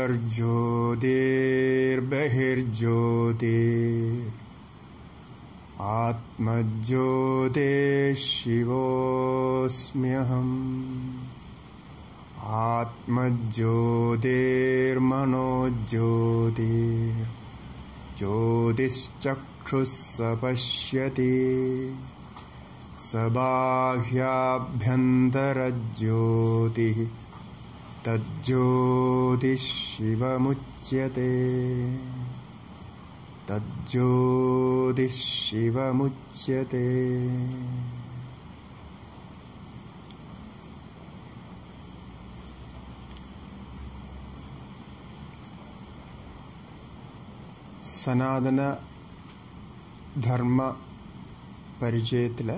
अन्तर्ज्योतिर्बहिर्ज्योतिर् आत्मज्योते शिवोऽस्म्यहम् आत्मज्योतिर्मनोज्योतिर् ज्योतिश्चक्षुः स पश्यति स बाह्याभ्यन्तरज्योतिः तज्ज्योतिः शिवमुच्यते तज्ज्योतिः शिवमुच्यते സനാതന ധർമ്മ പരിചയത്തിൽ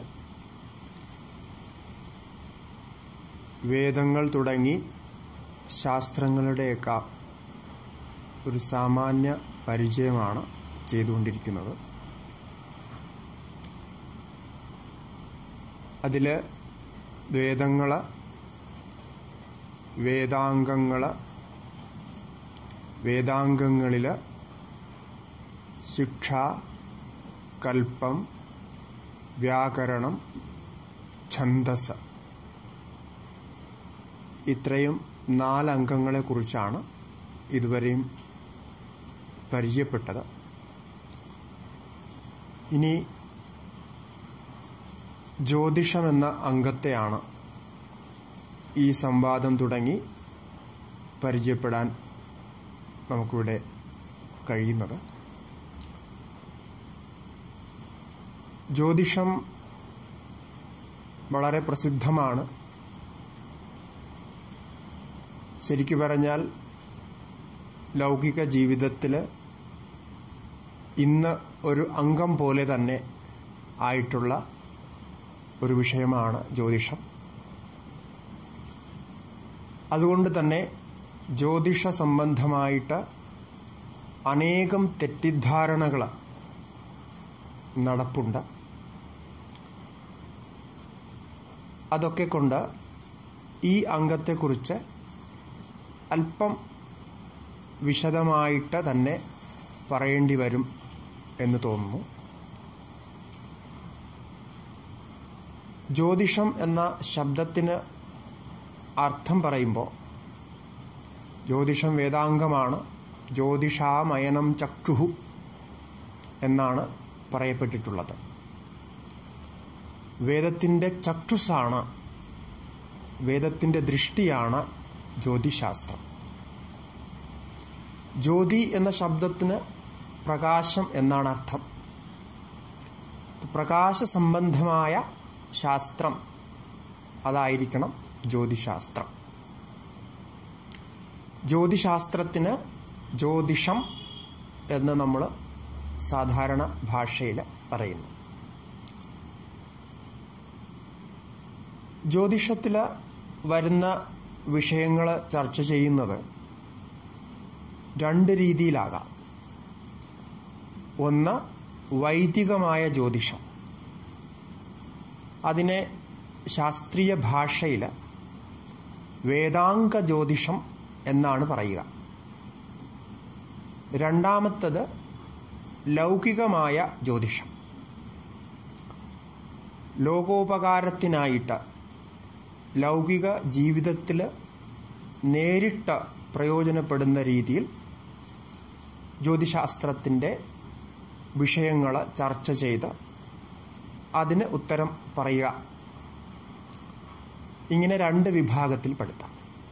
വേദങ്ങൾ തുടങ്ങി ശാസ്ത്രങ്ങളുടെയൊക്കെ ഒരു സാമാന്യ പരിചയമാണ് ചെയ്തുകൊണ്ടിരിക്കുന്നത് അതിൽ വേദങ്ങൾ വേദാംഗങ്ങൾ വേദാംഗങ്ങളിൽ ശിക്ഷ കൽപ്പം വ്യാകരണം ഛന്ദസ് ഇത്രയും നാലംഗങ്ങളെക്കുറിച്ചാണ് ഇതുവരെയും പരിചയപ്പെട്ടത് ഇനി ജ്യോതിഷം എന്ന അംഗത്തെയാണ് ഈ സംവാദം തുടങ്ങി പരിചയപ്പെടാൻ നമുക്കിവിടെ കഴിയുന്നത് ജ്യോതിഷം വളരെ പ്രസിദ്ധമാണ് ശരിക്കു പറഞ്ഞാൽ ലൗകിക ജീവിതത്തിൽ ഇന്ന് ഒരു അംഗം പോലെ തന്നെ ആയിട്ടുള്ള ഒരു വിഷയമാണ് ജ്യോതിഷം അതുകൊണ്ട് തന്നെ ജ്യോതിഷ സംബന്ധമായിട്ട് അനേകം തെറ്റിദ്ധാരണകൾ നടപ്പുണ്ട് അതൊക്കെ കൊണ്ട് ഈ അംഗത്തെക്കുറിച്ച് അല്പം വിശദമായിട്ട് തന്നെ പറയേണ്ടി വരും എന്ന് തോന്നുന്നു ജ്യോതിഷം എന്ന ശബ്ദത്തിന് അർത്ഥം പറയുമ്പോൾ ജ്യോതിഷം വേദാംഗമാണ് ജ്യോതിഷാമയനം ചക്ഷുഹു എന്നാണ് പറയപ്പെട്ടിട്ടുള്ളത് വേദത്തിൻ്റെ ചക്ഷുസാണ് വേദത്തിൻ്റെ ദൃഷ്ടിയാണ് ജ്യോതിശാസ്ത്രം ജ്യോതി എന്ന ശബ്ദത്തിന് പ്രകാശം എന്നാണ് അർത്ഥം പ്രകാശ സംബന്ധമായ ശാസ്ത്രം അതായിരിക്കണം ജ്യോതിശാസ്ത്രം ജ്യോതിശാസ്ത്രത്തിന് ജ്യോതിഷം എന്ന് നമ്മൾ സാധാരണ ഭാഷയിൽ പറയുന്നു ജ്യോതിഷത്തിൽ വരുന്ന വിഷയങ്ങൾ ചർച്ച ചെയ്യുന്നത് രണ്ട് രീതിയിലാകാം ഒന്ന് വൈദികമായ ജ്യോതിഷം അതിനെ ശാസ്ത്രീയ ഭാഷയിൽ വേദാംഗ ജ്യോതിഷം എന്നാണ് പറയുക രണ്ടാമത്തത് ലൗകികമായ ജ്യോതിഷം ലോകോപകാരത്തിനായിട്ട് ലൗകിക ജീവിതത്തിൽ നേരിട്ട് പ്രയോജനപ്പെടുന്ന രീതിയിൽ ജ്യോതിശാസ്ത്രത്തിൻ്റെ വിഷയങ്ങൾ ചർച്ച ചെയ്ത് അതിന് ഉത്തരം പറയുക ഇങ്ങനെ രണ്ട് വിഭാഗത്തിൽപ്പെടുത്താം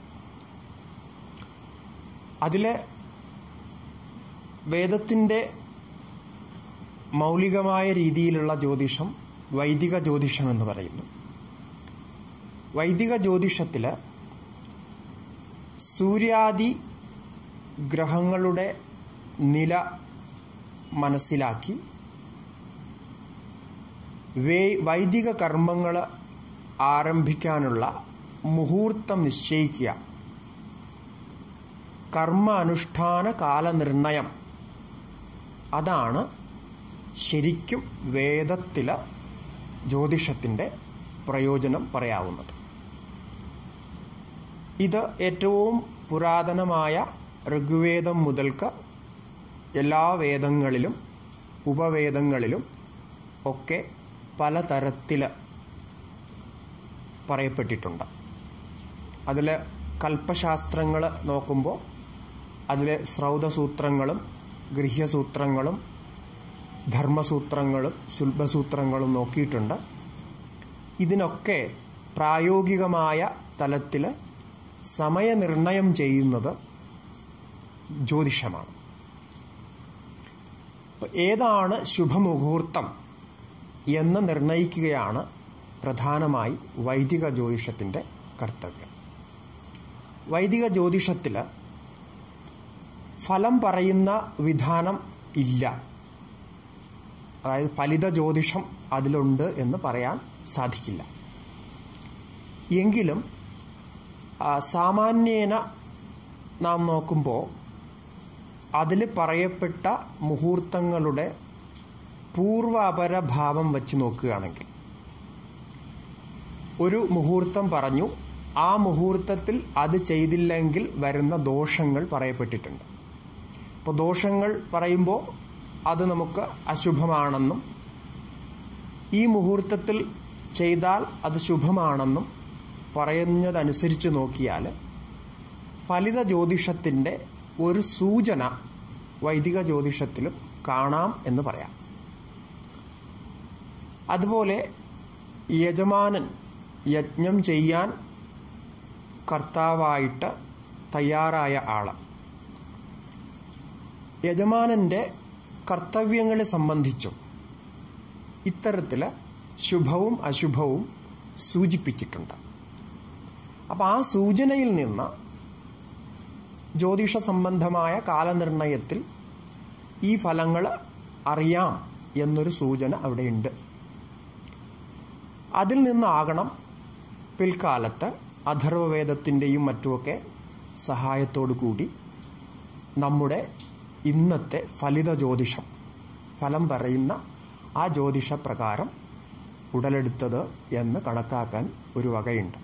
അതിൽ വേദത്തിൻ്റെ മൗലികമായ രീതിയിലുള്ള ജ്യോതിഷം വൈദിക ജ്യോതിഷം എന്ന് പറയുന്നു വൈദിക ജ്യോതിഷത്തിൽ സൂര്യാദി ഗ്രഹങ്ങളുടെ നില മനസ്സിലാക്കി വേ വൈദിക കർമ്മങ്ങൾ ആരംഭിക്കാനുള്ള മുഹൂർത്തം നിശ്ചയിക്കുക കർമ്മ അനുഷ്ഠാന കാലനിർണയം അതാണ് ശരിക്കും വേദത്തിലെ ജ്യോതിഷത്തിൻ്റെ പ്രയോജനം പറയാവുന്നത് ഇത് ഏറ്റവും പുരാതനമായ ഋഗ്വേദം മുതൽക്ക് എല്ലാ വേദങ്ങളിലും ഉപവേദങ്ങളിലും ഒക്കെ പലതരത്തിൽ പറയപ്പെട്ടിട്ടുണ്ട് അതിൽ കൽപ്പശാസ്ത്രങ്ങൾ നോക്കുമ്പോൾ അതിൽ ശ്രൗതസൂത്രങ്ങളും ഗൃഹ്യസൂത്രങ്ങളും ധർമ്മസൂത്രങ്ങളും ശുൽഭസൂത്രങ്ങളും നോക്കിയിട്ടുണ്ട് ഇതിനൊക്കെ പ്രായോഗികമായ തലത്തിൽ സമയനിർണയം ചെയ്യുന്നത് ജ്യോതിഷമാണ് ഏതാണ് ശുഭമുഹൂർത്തം എന്ന് നിർണയിക്കുകയാണ് പ്രധാനമായി വൈദിക ജ്യോതിഷത്തിൻ്റെ കർത്തവ്യം വൈദിക ജ്യോതിഷത്തിൽ ഫലം പറയുന്ന വിധാനം ഇല്ല അതായത് ഫലിത ജ്യോതിഷം അതിലുണ്ട് എന്ന് പറയാൻ സാധിക്കില്ല എങ്കിലും സാമാന്യേന നാം നോക്കുമ്പോൾ അതിൽ പറയപ്പെട്ട മുഹൂർത്തങ്ങളുടെ പൂർവാപരഭാവം വച്ച് നോക്കുകയാണെങ്കിൽ ഒരു മുഹൂർത്തം പറഞ്ഞു ആ മുഹൂർത്തത്തിൽ അത് ചെയ്തില്ലെങ്കിൽ വരുന്ന ദോഷങ്ങൾ പറയപ്പെട്ടിട്ടുണ്ട് അപ്പോൾ ദോഷങ്ങൾ പറയുമ്പോൾ അത് നമുക്ക് അശുഭമാണെന്നും ഈ മുഹൂർത്തത്തിൽ ചെയ്താൽ അത് ശുഭമാണെന്നും പറയുന്നതനുസരിച്ച് നോക്കിയാൽ ഫലിത ജ്യോതിഷത്തിൻ്റെ ഒരു സൂചന വൈദിക ജ്യോതിഷത്തിലും കാണാം എന്ന് പറയാം അതുപോലെ യജമാനൻ യജ്ഞം ചെയ്യാൻ കർത്താവായിട്ട് തയ്യാറായ ആൾ യജമാനൻ്റെ കർത്തവ്യങ്ങളെ സംബന്ധിച്ചും ഇത്തരത്തിൽ ശുഭവും അശുഭവും സൂചിപ്പിച്ചിട്ടുണ്ട് അപ്പോൾ ആ സൂചനയിൽ നിന്ന് ജ്യോതിഷ സംബന്ധമായ കാലനിർണയത്തിൽ ഈ ഫലങ്ങൾ അറിയാം എന്നൊരു സൂചന അവിടെയുണ്ട് അതിൽ നിന്നാകണം പിൽക്കാലത്ത് അഥർവവേദത്തിൻ്റെയും മറ്റുമൊക്കെ സഹായത്തോടു കൂടി നമ്മുടെ ഇന്നത്തെ ഫലിത ജ്യോതിഷം ഫലം പറയുന്ന ആ ജ്യോതിഷ പ്രകാരം ഉടലെടുത്തത് എന്ന് കണക്കാക്കാൻ ഒരു വകയുണ്ട്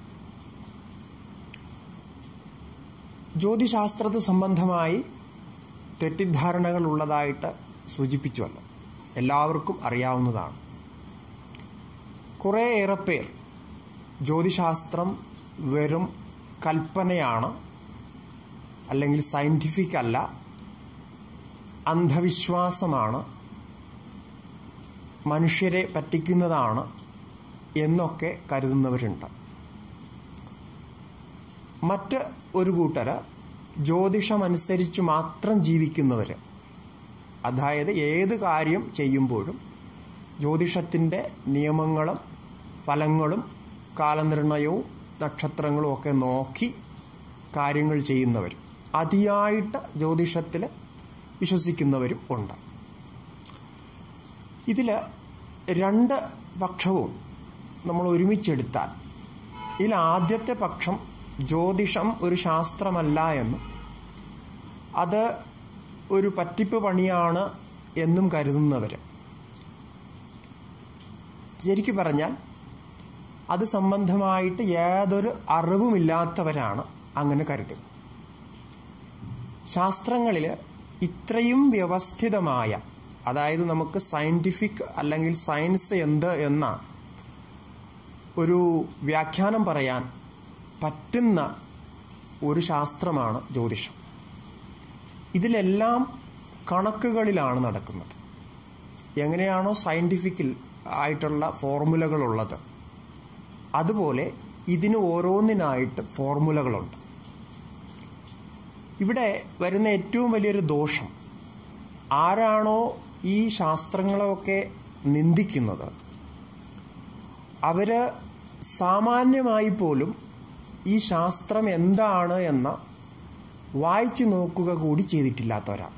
ജ്യോതിശാസ്ത്രത്തെ സംബന്ധമായി തെറ്റിദ്ധാരണകൾ ഉള്ളതായിട്ട് സൂചിപ്പിച്ചുവല്ലോ എല്ലാവർക്കും അറിയാവുന്നതാണ് കുറേയേറെ പേർ ജ്യോതിശാസ്ത്രം വെറും കൽപ്പനയാണ് അല്ലെങ്കിൽ സയൻറ്റിഫിക് അല്ല അന്ധവിശ്വാസമാണ് മനുഷ്യരെ പറ്റിക്കുന്നതാണ് എന്നൊക്കെ കരുതുന്നവരുണ്ട് മറ്റ് ഒരു കൂട്ടർ ജ്യോതിഷമനുസരിച്ച് മാത്രം ജീവിക്കുന്നവർ അതായത് ഏത് കാര്യം ചെയ്യുമ്പോഴും ജ്യോതിഷത്തിൻ്റെ നിയമങ്ങളും ഫലങ്ങളും കാലനിർണയവും നക്ഷത്രങ്ങളും ഒക്കെ നോക്കി കാര്യങ്ങൾ ചെയ്യുന്നവർ അതിയായിട്ട് ജ്യോതിഷത്തിൽ വിശ്വസിക്കുന്നവരും ഉണ്ട് ഇതിൽ രണ്ട് പക്ഷവും നമ്മൾ ഒരുമിച്ചെടുത്താൽ ഇതിൽ ആദ്യത്തെ പക്ഷം ജ്യോതിഷം ഒരു ശാസ്ത്രമല്ല എന്നും അത് ഒരു പറ്റിപ്പ് പണിയാണ് എന്നും കരുതുന്നവർ ശരിക്കു പറഞ്ഞാൽ അത് സംബന്ധമായിട്ട് യാതൊരു അറിവുമില്ലാത്തവരാണ് അങ്ങനെ കരുതുന്നത് ശാസ്ത്രങ്ങളിൽ ഇത്രയും വ്യവസ്ഥിതമായ അതായത് നമുക്ക് സയൻറ്റിഫിക് അല്ലെങ്കിൽ സയൻസ് എന്ത് എന്ന ഒരു വ്യാഖ്യാനം പറയാൻ പറ്റുന്ന ഒരു ശാസ്ത്രമാണ് ജ്യോതിഷം ഇതിലെല്ലാം കണക്കുകളിലാണ് നടക്കുന്നത് എങ്ങനെയാണോ സയൻറ്റിഫിക്കിൽ ആയിട്ടുള്ള ഫോർമുലകളുള്ളത് അതുപോലെ ഇതിന് ഓരോന്നിനായിട്ട് ഫോർമുലകളുണ്ട് ഇവിടെ വരുന്ന ഏറ്റവും വലിയൊരു ദോഷം ആരാണോ ഈ ശാസ്ത്രങ്ങളൊക്കെ നിന്ദിക്കുന്നത് അവർ സാമാന്യമായി പോലും ഈ ശാസ്ത്രം എന്താണ് എന്ന വായിച്ചു നോക്കുക കൂടി ചെയ്തിട്ടില്ലാത്തവരാണ്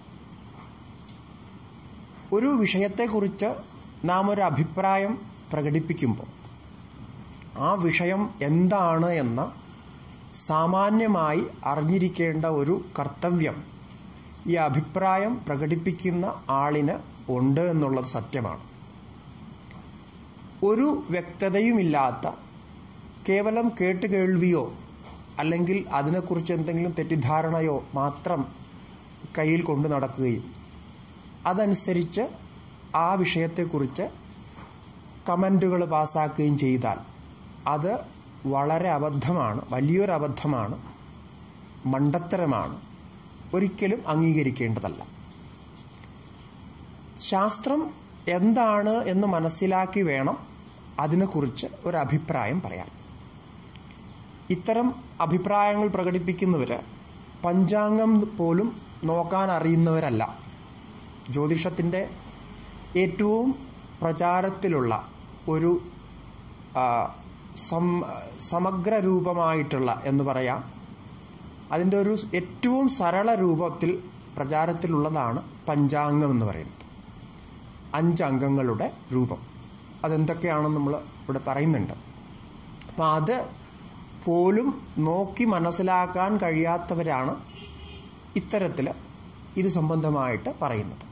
ഒരു വിഷയത്തെക്കുറിച്ച് നാം ഒരു അഭിപ്രായം പ്രകടിപ്പിക്കുമ്പോൾ ആ വിഷയം എന്താണ് എന്ന സാമാന്യമായി അറിഞ്ഞിരിക്കേണ്ട ഒരു കർത്തവ്യം ഈ അഭിപ്രായം പ്രകടിപ്പിക്കുന്ന ആളിന് ഉണ്ട് എന്നുള്ളത് സത്യമാണ് ഒരു വ്യക്തതയുമില്ലാത്ത കേവലം കേട്ടുകേൾവിയോ അല്ലെങ്കിൽ അതിനെക്കുറിച്ച് എന്തെങ്കിലും തെറ്റിദ്ധാരണയോ മാത്രം കയ്യിൽ കൊണ്ടു നടക്കുകയും അതനുസരിച്ച് ആ വിഷയത്തെക്കുറിച്ച് കമൻറ്റുകൾ പാസ്സാക്കുകയും ചെയ്താൽ അത് വളരെ അബദ്ധമാണ് വലിയൊരു അബദ്ധമാണ് മണ്ടത്തരമാണ് ഒരിക്കലും അംഗീകരിക്കേണ്ടതല്ല ശാസ്ത്രം എന്താണ് എന്ന് മനസ്സിലാക്കി വേണം അതിനെക്കുറിച്ച് ഒരു അഭിപ്രായം പറയാൻ ഇത്തരം അഭിപ്രായങ്ങൾ പ്രകടിപ്പിക്കുന്നവർ പഞ്ചാംഗം പോലും നോക്കാൻ അറിയുന്നവരല്ല ജ്യോതിഷത്തിൻ്റെ ഏറ്റവും പ്രചാരത്തിലുള്ള ഒരു സം സമഗ്ര രൂപമായിട്ടുള്ള എന്ന് പറയാം അതിൻ്റെ ഒരു ഏറ്റവും സരള രൂപത്തിൽ പ്രചാരത്തിലുള്ളതാണ് പഞ്ചാംഗം എന്ന് പറയുന്നത് അഞ്ചംഗങ്ങളുടെ രൂപം അതെന്തൊക്കെയാണെന്ന് നമ്മൾ ഇവിടെ പറയുന്നുണ്ട് അപ്പം അത് പോലും നോക്കി മനസ്സിലാക്കാൻ കഴിയാത്തവരാണ് ഇത്തരത്തിൽ ഇത് സംബന്ധമായിട്ട് പറയുന്നത്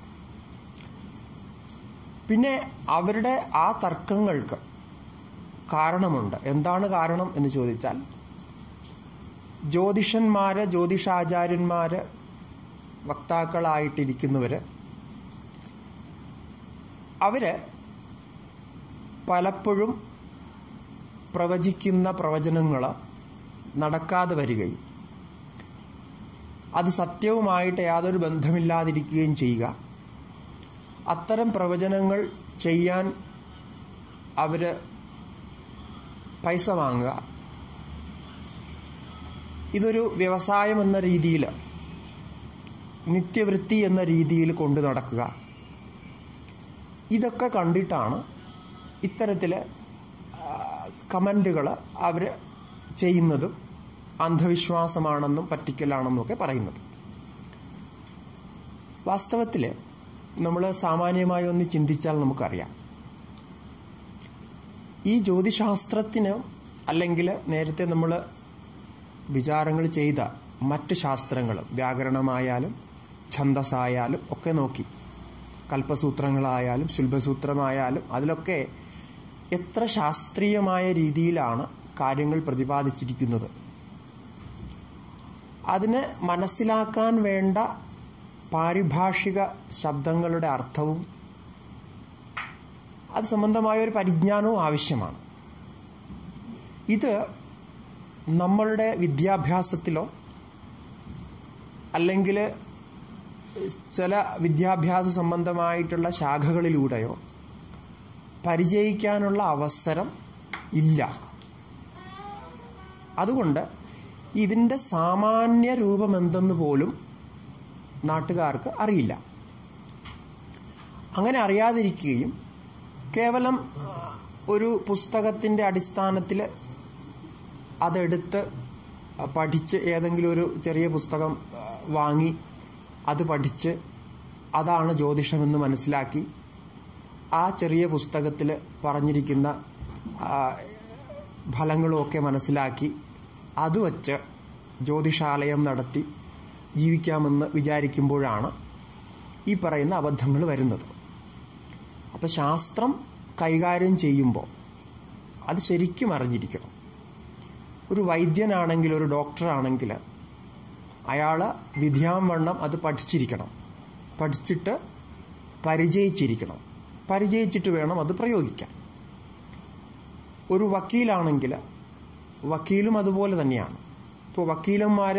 പിന്നെ അവരുടെ ആ തർക്കങ്ങൾക്ക് കാരണമുണ്ട് എന്താണ് കാരണം എന്ന് ചോദിച്ചാൽ ജ്യോതിഷന്മാര് ജ്യോതിഷാചാര്യന്മാര് വക്താക്കളായിട്ടിരിക്കുന്നവര് അവര് പലപ്പോഴും പ്രവചിക്കുന്ന പ്രവചനങ്ങൾ നടക്കാതെ വരികയും അത് സത്യവുമായിട്ട് യാതൊരു ബന്ധമില്ലാതിരിക്കുകയും ചെയ്യുക അത്തരം പ്രവചനങ്ങൾ ചെയ്യാൻ അവർ പൈസ വാങ്ങുക ഇതൊരു വ്യവസായം എന്ന രീതിയിൽ നിത്യവൃത്തി എന്ന രീതിയിൽ കൊണ്ടു നടക്കുക ഇതൊക്കെ കണ്ടിട്ടാണ് ഇത്തരത്തിൽ കമൻറ്റുകൾ അവർ ചെയ്യുന്നതും അന്ധവിശ്വാസമാണെന്നും പറ്റിക്കലാണെന്നും ഒക്കെ പറയുന്നത് വാസ്തവത്തിൽ നമ്മൾ സാമാന്യമായി ഒന്ന് ചിന്തിച്ചാൽ നമുക്കറിയാം ഈ ജ്യോതിശാസ്ത്രത്തിന് അല്ലെങ്കിൽ നേരത്തെ നമ്മൾ വിചാരങ്ങൾ ചെയ്ത മറ്റ് ശാസ്ത്രങ്ങൾ വ്യാകരണമായാലും ഛന്ദസ്സായാലും ഒക്കെ നോക്കി കൽപ്പസൂത്രങ്ങളായാലും ശുൽഭസൂത്രമായാലും അതിലൊക്കെ എത്ര ശാസ്ത്രീയമായ രീതിയിലാണ് കാര്യങ്ങൾ പ്രതിപാദിച്ചിരിക്കുന്നത് അതിന് മനസ്സിലാക്കാൻ വേണ്ട പാരിഭാഷിക ശബ്ദങ്ങളുടെ അർത്ഥവും അത് സംബന്ധമായ ഒരു പരിജ്ഞാനവും ആവശ്യമാണ് ഇത് നമ്മളുടെ വിദ്യാഭ്യാസത്തിലോ അല്ലെങ്കിൽ ചില വിദ്യാഭ്യാസ സംബന്ധമായിട്ടുള്ള ശാഖകളിലൂടെയോ പരിചയിക്കാനുള്ള അവസരം ഇല്ല അതുകൊണ്ട് ഇതിൻ്റെ സാമാന്യ രൂപം എന്തെന്ന് പോലും നാട്ടുകാർക്ക് അറിയില്ല അങ്ങനെ അറിയാതിരിക്കുകയും കേവലം ഒരു പുസ്തകത്തിൻ്റെ അടിസ്ഥാനത്തിൽ അതെടുത്ത് പഠിച്ച് ഏതെങ്കിലും ഒരു ചെറിയ പുസ്തകം വാങ്ങി അത് പഠിച്ച് അതാണ് ജ്യോതിഷമെന്ന് മനസ്സിലാക്കി ആ ചെറിയ പുസ്തകത്തിൽ പറഞ്ഞിരിക്കുന്ന ഫലങ്ങളുമൊക്കെ മനസ്സിലാക്കി അത് വച്ച് ജ്യോതിഷാലയം നടത്തി ജീവിക്കാമെന്ന് വിചാരിക്കുമ്പോഴാണ് ഈ പറയുന്ന അബദ്ധങ്ങൾ വരുന്നത് അപ്പോൾ ശാസ്ത്രം കൈകാര്യം ചെയ്യുമ്പോൾ അത് ശരിക്കും അറിഞ്ഞിരിക്കണം ഒരു വൈദ്യനാണെങ്കിൽ ഒരു ഡോക്ടറാണെങ്കിൽ അയാൾ വിദ്യാംവണ്ണം അത് പഠിച്ചിരിക്കണം പഠിച്ചിട്ട് പരിചയിച്ചിരിക്കണം പരിചയിച്ചിട്ട് വേണം അത് പ്രയോഗിക്കാൻ ഒരു വക്കീലാണെങ്കിൽ വക്കീലും അതുപോലെ തന്നെയാണ് ഇപ്പോൾ വക്കീലന്മാർ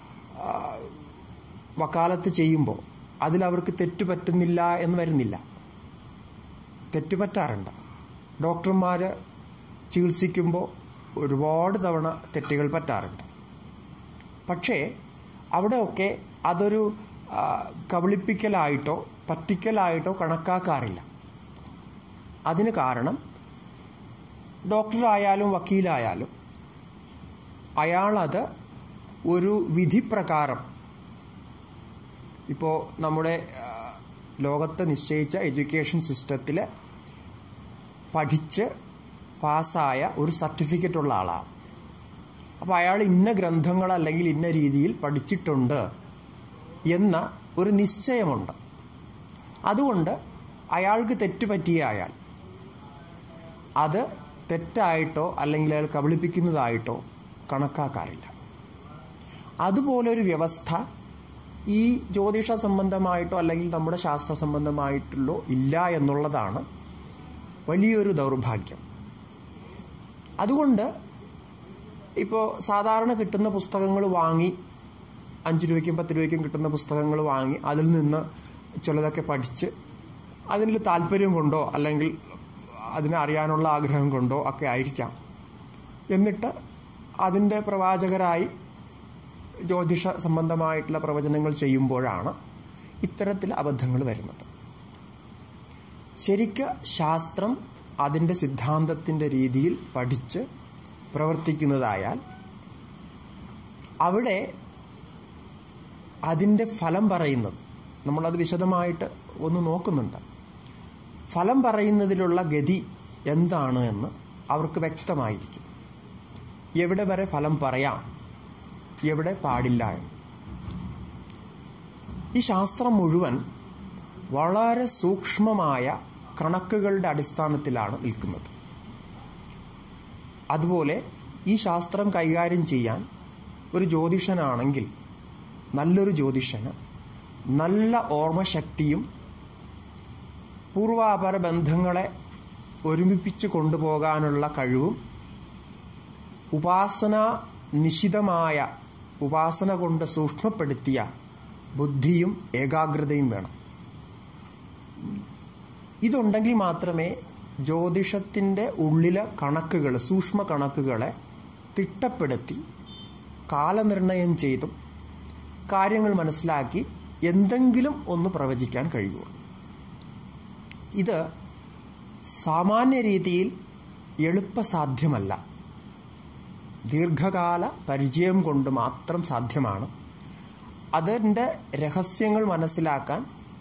വക്കാലത്ത് ചെയ്യുമ്പോൾ അതിലവർക്ക് തെറ്റ് പറ്റുന്നില്ല എന്ന് വരുന്നില്ല തെറ്റ് പറ്റാറുണ്ട് ഡോക്ടർമാർ ചികിത്സിക്കുമ്പോൾ ഒരുപാട് തവണ തെറ്റുകൾ പറ്റാറുണ്ട് പക്ഷേ അവിടെയൊക്കെ അതൊരു കബളിപ്പിക്കലായിട്ടോ പറ്റിക്കലായിട്ടോ കണക്കാക്കാറില്ല അതിന് കാരണം ഡോക്ടറായാലും വക്കീലായാലും അയാളത് ഒരു വിധിപ്രകാരം ഇപ്പോൾ നമ്മുടെ ലോകത്ത് നിശ്ചയിച്ച എഡ്യൂക്കേഷൻ സിസ്റ്റത്തിൽ പഠിച്ച് പാസ്സായ ഒരു സർട്ടിഫിക്കറ്റ് ഉള്ള ആളാണ് അപ്പോൾ അയാൾ ഇന്ന ഗ്രന്ഥങ്ങൾ അല്ലെങ്കിൽ ഇന്ന രീതിയിൽ പഠിച്ചിട്ടുണ്ട് എന്ന ഒരു നിശ്ചയമുണ്ട് അതുകൊണ്ട് അയാൾക്ക് തെറ്റ് പറ്റിയായാൽ അത് തെറ്റായിട്ടോ അല്ലെങ്കിൽ അയാൾ കബളിപ്പിക്കുന്നതായിട്ടോ കണക്കാക്കാറില്ല അതുപോലൊരു വ്യവസ്ഥ ഈ ജ്യോതിഷ സംബന്ധമായിട്ടോ അല്ലെങ്കിൽ നമ്മുടെ ശാസ്ത്ര സംബന്ധമായിട്ടുള്ളോ ഇല്ല എന്നുള്ളതാണ് വലിയൊരു ദൗർഭാഗ്യം അതുകൊണ്ട് ഇപ്പോൾ സാധാരണ കിട്ടുന്ന പുസ്തകങ്ങൾ വാങ്ങി അഞ്ച് രൂപയ്ക്കും പത്ത് രൂപയ്ക്കും കിട്ടുന്ന പുസ്തകങ്ങൾ വാങ്ങി അതിൽ നിന്ന് ചിലതൊക്കെ പഠിച്ച് അതിൽ താല്പര്യം കൊണ്ടോ അല്ലെങ്കിൽ അതിനെ അറിയാനുള്ള ആഗ്രഹം കൊണ്ടോ ഒക്കെ ആയിരിക്കാം എന്നിട്ട് അതിൻ്റെ പ്രവാചകരായി ജ്യോതിഷ സംബന്ധമായിട്ടുള്ള പ്രവചനങ്ങൾ ചെയ്യുമ്പോഴാണ് ഇത്തരത്തിൽ അബദ്ധങ്ങൾ വരുന്നത് ശരിക്ക് ശാസ്ത്രം അതിൻ്റെ സിദ്ധാന്തത്തിൻ്റെ രീതിയിൽ പഠിച്ച് പ്രവർത്തിക്കുന്നതായാൽ അവിടെ അതിൻ്റെ ഫലം പറയുന്നത് നമ്മളത് വിശദമായിട്ട് ഒന്ന് നോക്കുന്നുണ്ട് ഫലം പറയുന്നതിലുള്ള ഗതി എന്താണ് എന്ന് അവർക്ക് വ്യക്തമായിരിക്കും എവിടെ വരെ ഫലം പറയാം എവിടെ പാടില്ല എന്ന് ഈ ശാസ്ത്രം മുഴുവൻ വളരെ സൂക്ഷ്മമായ കണക്കുകളുടെ അടിസ്ഥാനത്തിലാണ് നിൽക്കുന്നത് അതുപോലെ ഈ ശാസ്ത്രം കൈകാര്യം ചെയ്യാൻ ഒരു ജ്യോതിഷനാണെങ്കിൽ നല്ലൊരു ജ്യോതിഷന് നല്ല ഓർമ്മശക്തിയും പൂർവാപര ബന്ധങ്ങളെ ഒരുമിപ്പിച്ച് കൊണ്ടുപോകാനുള്ള കഴിവും ഉപാസന നിശിതമായ ഉപാസന കൊണ്ട് സൂക്ഷ്മപ്പെടുത്തിയ ബുദ്ധിയും ഏകാഗ്രതയും വേണം ഇതുണ്ടെങ്കിൽ മാത്രമേ ജ്യോതിഷത്തിൻ്റെ ഉള്ളിലെ കണക്കുകൾ സൂക്ഷ്മ കണക്കുകളെ തിട്ടപ്പെടുത്തി കാലനിർണയം ചെയ്തും കാര്യങ്ങൾ മനസ്സിലാക്കി എന്തെങ്കിലും ഒന്ന് പ്രവചിക്കാൻ കഴിയുള്ളൂ ഇത് സാമാന്യ രീതിയിൽ എളുപ്പസാധ്യമല്ല ദീർഘകാല പരിചയം കൊണ്ട് മാത്രം സാധ്യമാണ് അതിൻ്റെ രഹസ്യങ്ങൾ മനസ്സിലാക്കാൻ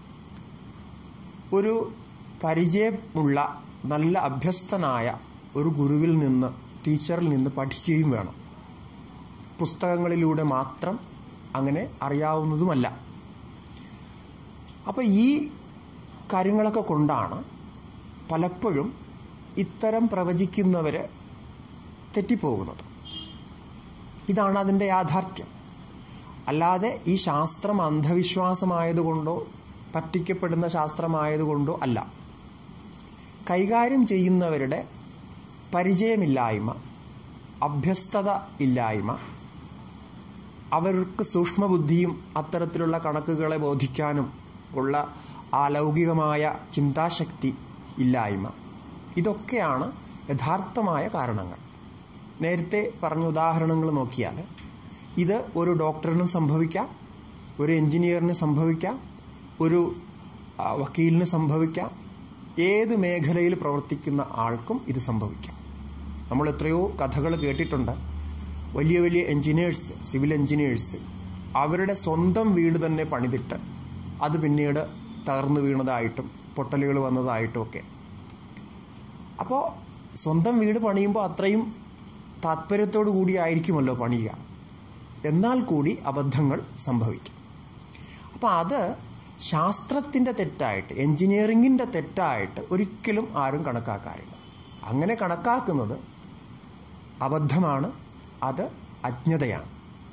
ഒരു പരിചയമുള്ള നല്ല അഭ്യസ്തനായ ഒരു ഗുരുവിൽ നിന്ന് ടീച്ചറിൽ നിന്ന് പഠിക്കുകയും വേണം പുസ്തകങ്ങളിലൂടെ മാത്രം അങ്ങനെ അറിയാവുന്നതുമല്ല അപ്പോൾ ഈ കാര്യങ്ങളൊക്കെ കൊണ്ടാണ് പലപ്പോഴും ഇത്തരം പ്രവചിക്കുന്നവർ തെറ്റിപ്പോകുന്നത് ഇതാണ് അതിൻ്റെ യാഥാർത്ഥ്യം അല്ലാതെ ഈ ശാസ്ത്രം അന്ധവിശ്വാസമായതുകൊണ്ടോ പറ്റിക്കപ്പെടുന്ന ശാസ്ത്രമായതുകൊണ്ടോ അല്ല കൈകാര്യം ചെയ്യുന്നവരുടെ പരിചയമില്ലായ്മ അഭ്യസ്തത ഇല്ലായ്മ അവർക്ക് സൂക്ഷ്മബുദ്ധിയും അത്തരത്തിലുള്ള കണക്കുകളെ ബോധിക്കാനും ഉള്ള ആലൗകികമായ ചിന്താശക്തി ഇല്ലായ്മ ഇതൊക്കെയാണ് യഥാർത്ഥമായ കാരണങ്ങൾ നേരത്തെ പറഞ്ഞ ഉദാഹരണങ്ങൾ നോക്കിയാൽ ഇത് ഒരു ഡോക്ടറിനും സംഭവിക്കാം ഒരു എഞ്ചിനീയറിന് സംഭവിക്കാം ഒരു വക്കീലിന് സംഭവിക്കാം ഏത് മേഖലയിൽ പ്രവർത്തിക്കുന്ന ആൾക്കും ഇത് സംഭവിക്കാം നമ്മൾ എത്രയോ കഥകൾ കേട്ടിട്ടുണ്ട് വലിയ വലിയ എഞ്ചിനീയേഴ്സ് സിവിൽ എഞ്ചിനീയേഴ്സ് അവരുടെ സ്വന്തം വീട് തന്നെ പണിതിട്ട് അത് പിന്നീട് തകർന്നു വീണതായിട്ടും പൊട്ടലുകൾ വന്നതായിട്ടും ഒക്കെ അപ്പോൾ സ്വന്തം വീട് പണിയുമ്പോൾ അത്രയും താല്പര്യത്തോടു കൂടിയായിരിക്കുമല്ലോ പണിയുക എന്നാൽ കൂടി അബദ്ധങ്ങൾ സംഭവിക്കും അപ്പോൾ അത് ശാസ്ത്രത്തിൻ്റെ തെറ്റായിട്ട് എൻജിനീയറിങ്ങിൻ്റെ തെറ്റായിട്ട് ഒരിക്കലും ആരും കണക്കാക്കാറില്ല അങ്ങനെ കണക്കാക്കുന്നത് അബദ്ധമാണ് അത് അജ്ഞതയാണ്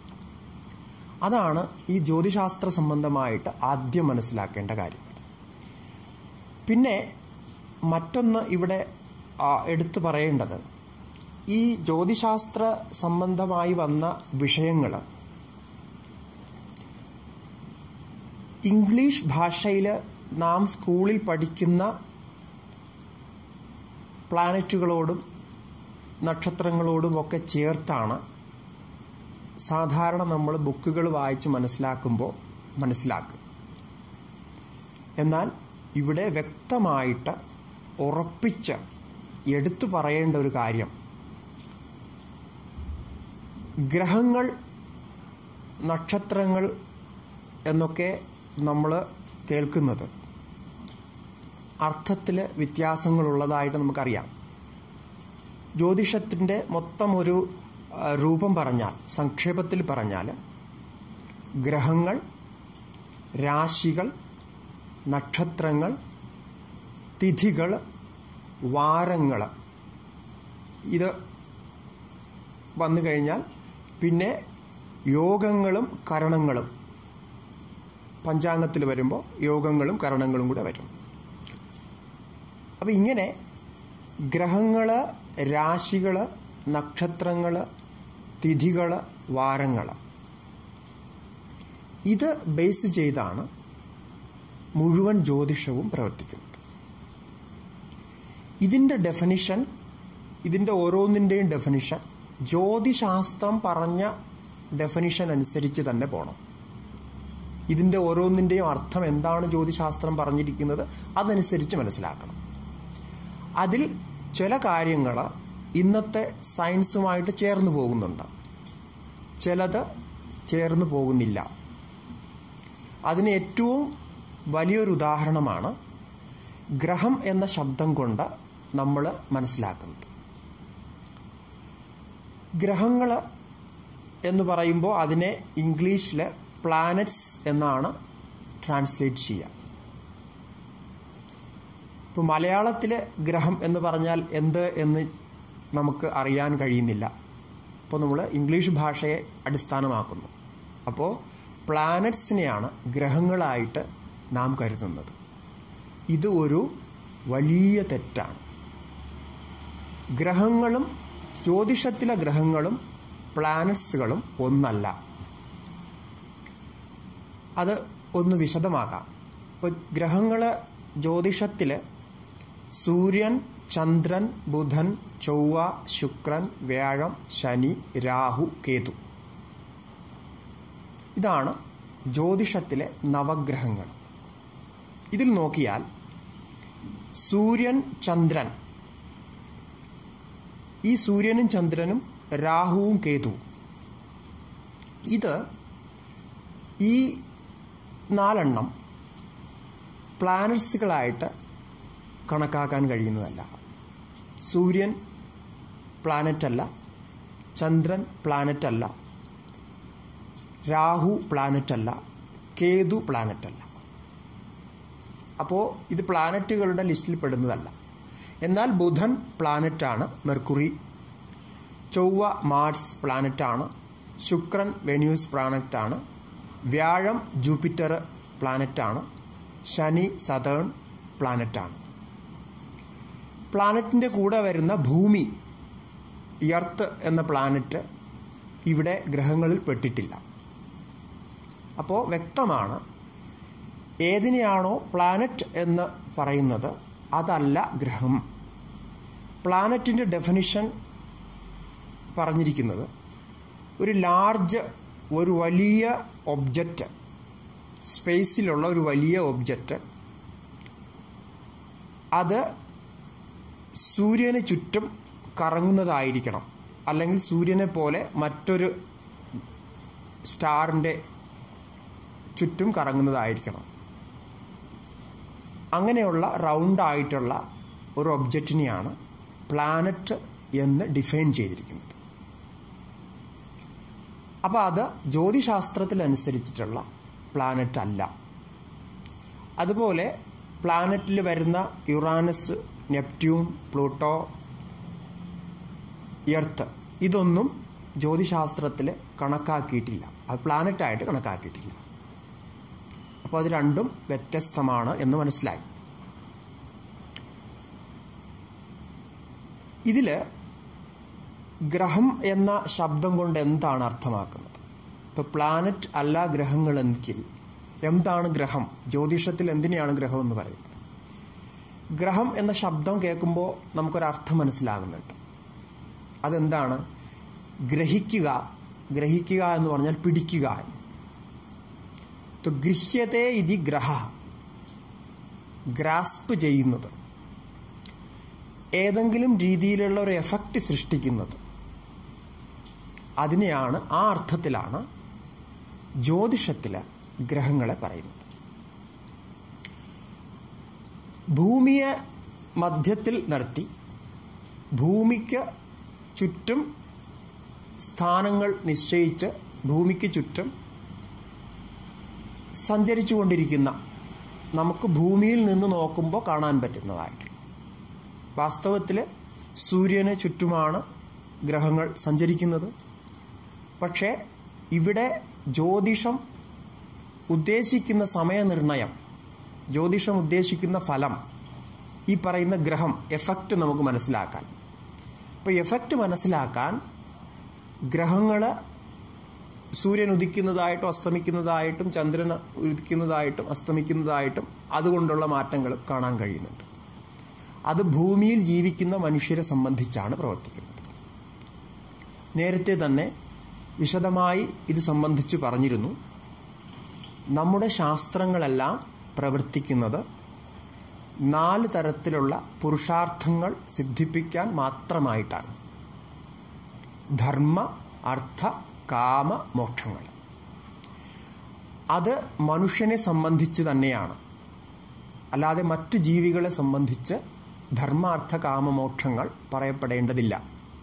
അതാണ് ഈ ജ്യോതിശാസ്ത്ര സംബന്ധമായിട്ട് ആദ്യം മനസ്സിലാക്കേണ്ട കാര്യം പിന്നെ മറ്റൊന്ന് ഇവിടെ എടുത്തു പറയേണ്ടത് ഈ ജ്യോതിശാസ്ത്ര സംബന്ധമായി വന്ന വിഷയങ്ങൾ ഇംഗ്ലീഷ് ഭാഷയിൽ നാം സ്കൂളിൽ പഠിക്കുന്ന പ്ലാനറ്റുകളോടും നക്ഷത്രങ്ങളോടും ഒക്കെ ചേർത്താണ് സാധാരണ നമ്മൾ ബുക്കുകൾ വായിച്ച് മനസ്സിലാക്കുമ്പോൾ മനസ്സിലാക്കും എന്നാൽ ഇവിടെ വ്യക്തമായിട്ട് ഉറപ്പിച്ച് എടുത്തു പറയേണ്ട ഒരു കാര്യം ഗ്രഹങ്ങൾ നക്ഷത്രങ്ങൾ എന്നൊക്കെ നമ്മൾ കേൾക്കുന്നത് അർത്ഥത്തിൽ വ്യത്യാസങ്ങളുള്ളതായിട്ട് നമുക്കറിയാം ജ്യോതിഷത്തിൻ്റെ മൊത്തം ഒരു രൂപം പറഞ്ഞാൽ സംക്ഷേപത്തിൽ പറഞ്ഞാൽ ഗ്രഹങ്ങൾ രാശികൾ നക്ഷത്രങ്ങൾ തിഥികൾ വാരങ്ങൾ ഇത് വന്നു കഴിഞ്ഞാൽ പിന്നെ യോഗങ്ങളും കരണങ്ങളും പഞ്ചാംഗത്തിൽ വരുമ്പോൾ യോഗങ്ങളും കരണങ്ങളും കൂടെ വരും അപ്പം ഇങ്ങനെ ഗ്രഹങ്ങൾ രാശികൾ നക്ഷത്രങ്ങൾ തിഥികൾ വാരങ്ങൾ ഇത് ബേസ് ചെയ്താണ് മുഴുവൻ ജ്യോതിഷവും പ്രവർത്തിക്കുന്നത് ഇതിൻ്റെ ഡെഫിനിഷൻ ഇതിൻ്റെ ഓരോന്നിൻ്റെയും ഡെഫിനിഷൻ ജ്യോതിശാസ്ത്രം പറഞ്ഞ ഡെഫിനിഷൻ അനുസരിച്ച് തന്നെ പോകണം ഇതിൻ്റെ ഓരോന്നിൻ്റെയും അർത്ഥം എന്താണ് ജ്യോതിശാസ്ത്രം പറഞ്ഞിരിക്കുന്നത് അതനുസരിച്ച് മനസ്സിലാക്കണം അതിൽ ചില കാര്യങ്ങൾ ഇന്നത്തെ സയൻസുമായിട്ട് ചേർന്ന് പോകുന്നുണ്ട് ചിലത് ചേർന്ന് പോകുന്നില്ല അതിന് ഏറ്റവും വലിയൊരു ഉദാഹരണമാണ് ഗ്രഹം എന്ന ശബ്ദം കൊണ്ട് നമ്മൾ മനസ്സിലാക്കുന്നത് ഗ്രഹങ്ങൾ എന്ന് പറയുമ്പോൾ അതിനെ ഇംഗ്ലീഷിൽ പ്ലാനറ്റ്സ് എന്നാണ് ട്രാൻസ്ലേറ്റ് ചെയ്യുക ഇപ്പോൾ മലയാളത്തിലെ ഗ്രഹം എന്ന് പറഞ്ഞാൽ എന്ത് എന്ന് നമുക്ക് അറിയാൻ കഴിയുന്നില്ല അപ്പോൾ നമ്മൾ ഇംഗ്ലീഷ് ഭാഷയെ അടിസ്ഥാനമാക്കുന്നു അപ്പോൾ പ്ലാനറ്റ്സിനെയാണ് ഗ്രഹങ്ങളായിട്ട് നാം കരുതുന്നത് ഇത് ഒരു വലിയ തെറ്റാണ് ഗ്രഹങ്ങളും ജ്യോതിഷത്തിലെ ഗ്രഹങ്ങളും പ്ലാനറ്റ്സുകളും ഒന്നല്ല അത് ഒന്ന് വിശദമാക്കാം ഇപ്പോൾ ഗ്രഹങ്ങൾ ജ്യോതിഷത്തിൽ സൂര്യൻ ചന്ദ്രൻ ബുധൻ ചൊവ്വ ശുക്രൻ വ്യാഴം ശനി രാഹു കേതു ഇതാണ് ജ്യോതിഷത്തിലെ നവഗ്രഹങ്ങൾ ഇതിൽ നോക്കിയാൽ സൂര്യൻ ചന്ദ്രൻ ഈ സൂര്യനും ചന്ദ്രനും രാഹുവും കേതുവും ഇത് ഈ നാലെണ്ണം പ്ലാനറ്റ്സുകളായിട്ട് കണക്കാക്കാൻ കഴിയുന്നതല്ല സൂര്യൻ പ്ലാനറ്റല്ല ചന്ദ്രൻ പ്ലാനറ്റല്ല രാഹു പ്ലാനറ്റല്ല കേതു പ്ലാനറ്റല്ല അപ്പോൾ ഇത് പ്ലാനറ്റുകളുടെ ലിസ്റ്റിൽ പെടുന്നതല്ല എന്നാൽ ബുധൻ പ്ലാനറ്റാണ് മെർക്കുറി ചൊവ്വ മാർസ് പ്ലാനറ്റാണ് ശുക്രൻ വെന്യൂസ് പ്ലാനറ്റാണ് വ്യാഴം ജൂപ്പിറ്റർ പ്ലാനറ്റാണ് ശനി സതേൺ പ്ലാനറ്റാണ് പ്ലാനറ്റിൻ്റെ കൂടെ വരുന്ന ഭൂമി എർത്ത് എന്ന പ്ലാനറ്റ് ഇവിടെ ഗ്രഹങ്ങളിൽ പെട്ടിട്ടില്ല അപ്പോൾ വ്യക്തമാണ് ഏതിനെയാണോ പ്ലാനറ്റ് എന്ന് പറയുന്നത് അതല്ല ഗ്രഹം പ്ലാനറ്റിൻ്റെ ഡെഫിനിഷൻ പറഞ്ഞിരിക്കുന്നത് ഒരു ലാർജ് ഒരു വലിയ ഒബ്ജക്റ്റ് സ്പേസിലുള്ള ഒരു വലിയ ഒബ്ജക്റ്റ് അത് സൂര്യന് ചുറ്റും കറങ്ങുന്നതായിരിക്കണം അല്ലെങ്കിൽ സൂര്യനെ പോലെ മറ്റൊരു സ്റ്റാറിൻ്റെ ചുറ്റും കറങ്ങുന്നതായിരിക്കണം അങ്ങനെയുള്ള റൗണ്ട് ആയിട്ടുള്ള ഒരു ഒബ്ജക്റ്റിനെയാണ് പ്ലാനറ്റ് എന്ന് ഡിഫൈൻ ചെയ്തിരിക്കുന്നത് അപ്പോൾ അത് ജ്യോതിശാസ്ത്രത്തിലനുസരിച്ചിട്ടുള്ള പ്ലാനറ്റ് അല്ല അതുപോലെ പ്ലാനറ്റിൽ വരുന്ന യുറാനസ് നെപ്റ്റ്യൂൺ പ്ലൂട്ടോ എർത്ത് ഇതൊന്നും ജ്യോതിശാസ്ത്രത്തിൽ കണക്കാക്കിയിട്ടില്ല അത് പ്ലാനറ്റായിട്ട് കണക്കാക്കിയിട്ടില്ല അപ്പോൾ അത് രണ്ടും വ്യത്യസ്തമാണ് എന്ന് മനസ്സിലായി ഇതിൽ ഗ്രഹം എന്ന ശബ്ദം കൊണ്ട് എന്താണ് അർത്ഥമാക്കുന്നത് ഇപ്പോൾ പ്ലാനറ്റ് അല്ല ഗ്രഹങ്ങൾ എങ്കിൽ എന്താണ് ഗ്രഹം ജ്യോതിഷത്തിൽ എന്തിനെയാണ് ഗ്രഹം എന്ന് പറയുന്നത് ഗ്രഹം എന്ന ശബ്ദം കേൾക്കുമ്പോൾ നമുക്കൊരർത്ഥം മനസ്സിലാകുന്നുണ്ട് അതെന്താണ് ഗ്രഹിക്കുക ഗ്രഹിക്കുക എന്ന് പറഞ്ഞാൽ പിടിക്കുക ഗൃഹ്യത്തെ ഇതി ഗ്രഹ ഗ്രാസ്പ് ചെയ്യുന്നത് ഏതെങ്കിലും രീതിയിലുള്ള ഒരു എഫക്റ്റ് സൃഷ്ടിക്കുന്നത് അതിനെയാണ് ആ അർത്ഥത്തിലാണ് ജ്യോതിഷത്തിലെ ഗ്രഹങ്ങളെ പറയുന്നത് ഭൂമിയെ മധ്യത്തിൽ നിർത്തി ഭൂമിക്ക് ചുറ്റും സ്ഥാനങ്ങൾ നിശ്ചയിച്ച് ഭൂമിക്ക് ചുറ്റും സഞ്ചരിച്ചു കൊണ്ടിരിക്കുന്ന നമുക്ക് ഭൂമിയിൽ നിന്ന് നോക്കുമ്പോൾ കാണാൻ പറ്റുന്നതായിട്ട് വാസ്തവത്തിൽ സൂര്യന് ചുറ്റുമാണ് ഗ്രഹങ്ങൾ സഞ്ചരിക്കുന്നത് പക്ഷേ ഇവിടെ ജ്യോതിഷം ഉദ്ദേശിക്കുന്ന സമയനിർണയം ജ്യോതിഷം ഉദ്ദേശിക്കുന്ന ഫലം ഈ പറയുന്ന ഗ്രഹം എഫക്റ്റ് നമുക്ക് മനസ്സിലാക്കാൻ അപ്പോൾ എഫക്റ്റ് മനസ്സിലാക്കാൻ ഗ്രഹങ്ങൾ സൂര്യൻ ഉദിക്കുന്നതായിട്ടും അസ്തമിക്കുന്നതായിട്ടും ചന്ദ്രൻ ഉദിക്കുന്നതായിട്ടും അസ്തമിക്കുന്നതായിട്ടും അതുകൊണ്ടുള്ള മാറ്റങ്ങൾ കാണാൻ കഴിയുന്നുണ്ട് അത് ഭൂമിയിൽ ജീവിക്കുന്ന മനുഷ്യരെ സംബന്ധിച്ചാണ് പ്രവർത്തിക്കുന്നത് നേരത്തെ തന്നെ വിശദമായി ഇത് സംബന്ധിച്ച് പറഞ്ഞിരുന്നു നമ്മുടെ ശാസ്ത്രങ്ങളെല്ലാം പ്രവർത്തിക്കുന്നത് നാല് തരത്തിലുള്ള പുരുഷാർത്ഥങ്ങൾ സിദ്ധിപ്പിക്കാൻ മാത്രമായിട്ടാണ് ധർമ്മ അർത്ഥ കാമ മോക്ഷങ്ങൾ അത് മനുഷ്യനെ സംബന്ധിച്ച് തന്നെയാണ് അല്ലാതെ മറ്റു ജീവികളെ സംബന്ധിച്ച് ധർമാർത്ഥ കാമമോക്ഷങ്ങൾ പറയപ്പെടേണ്ടതില്ല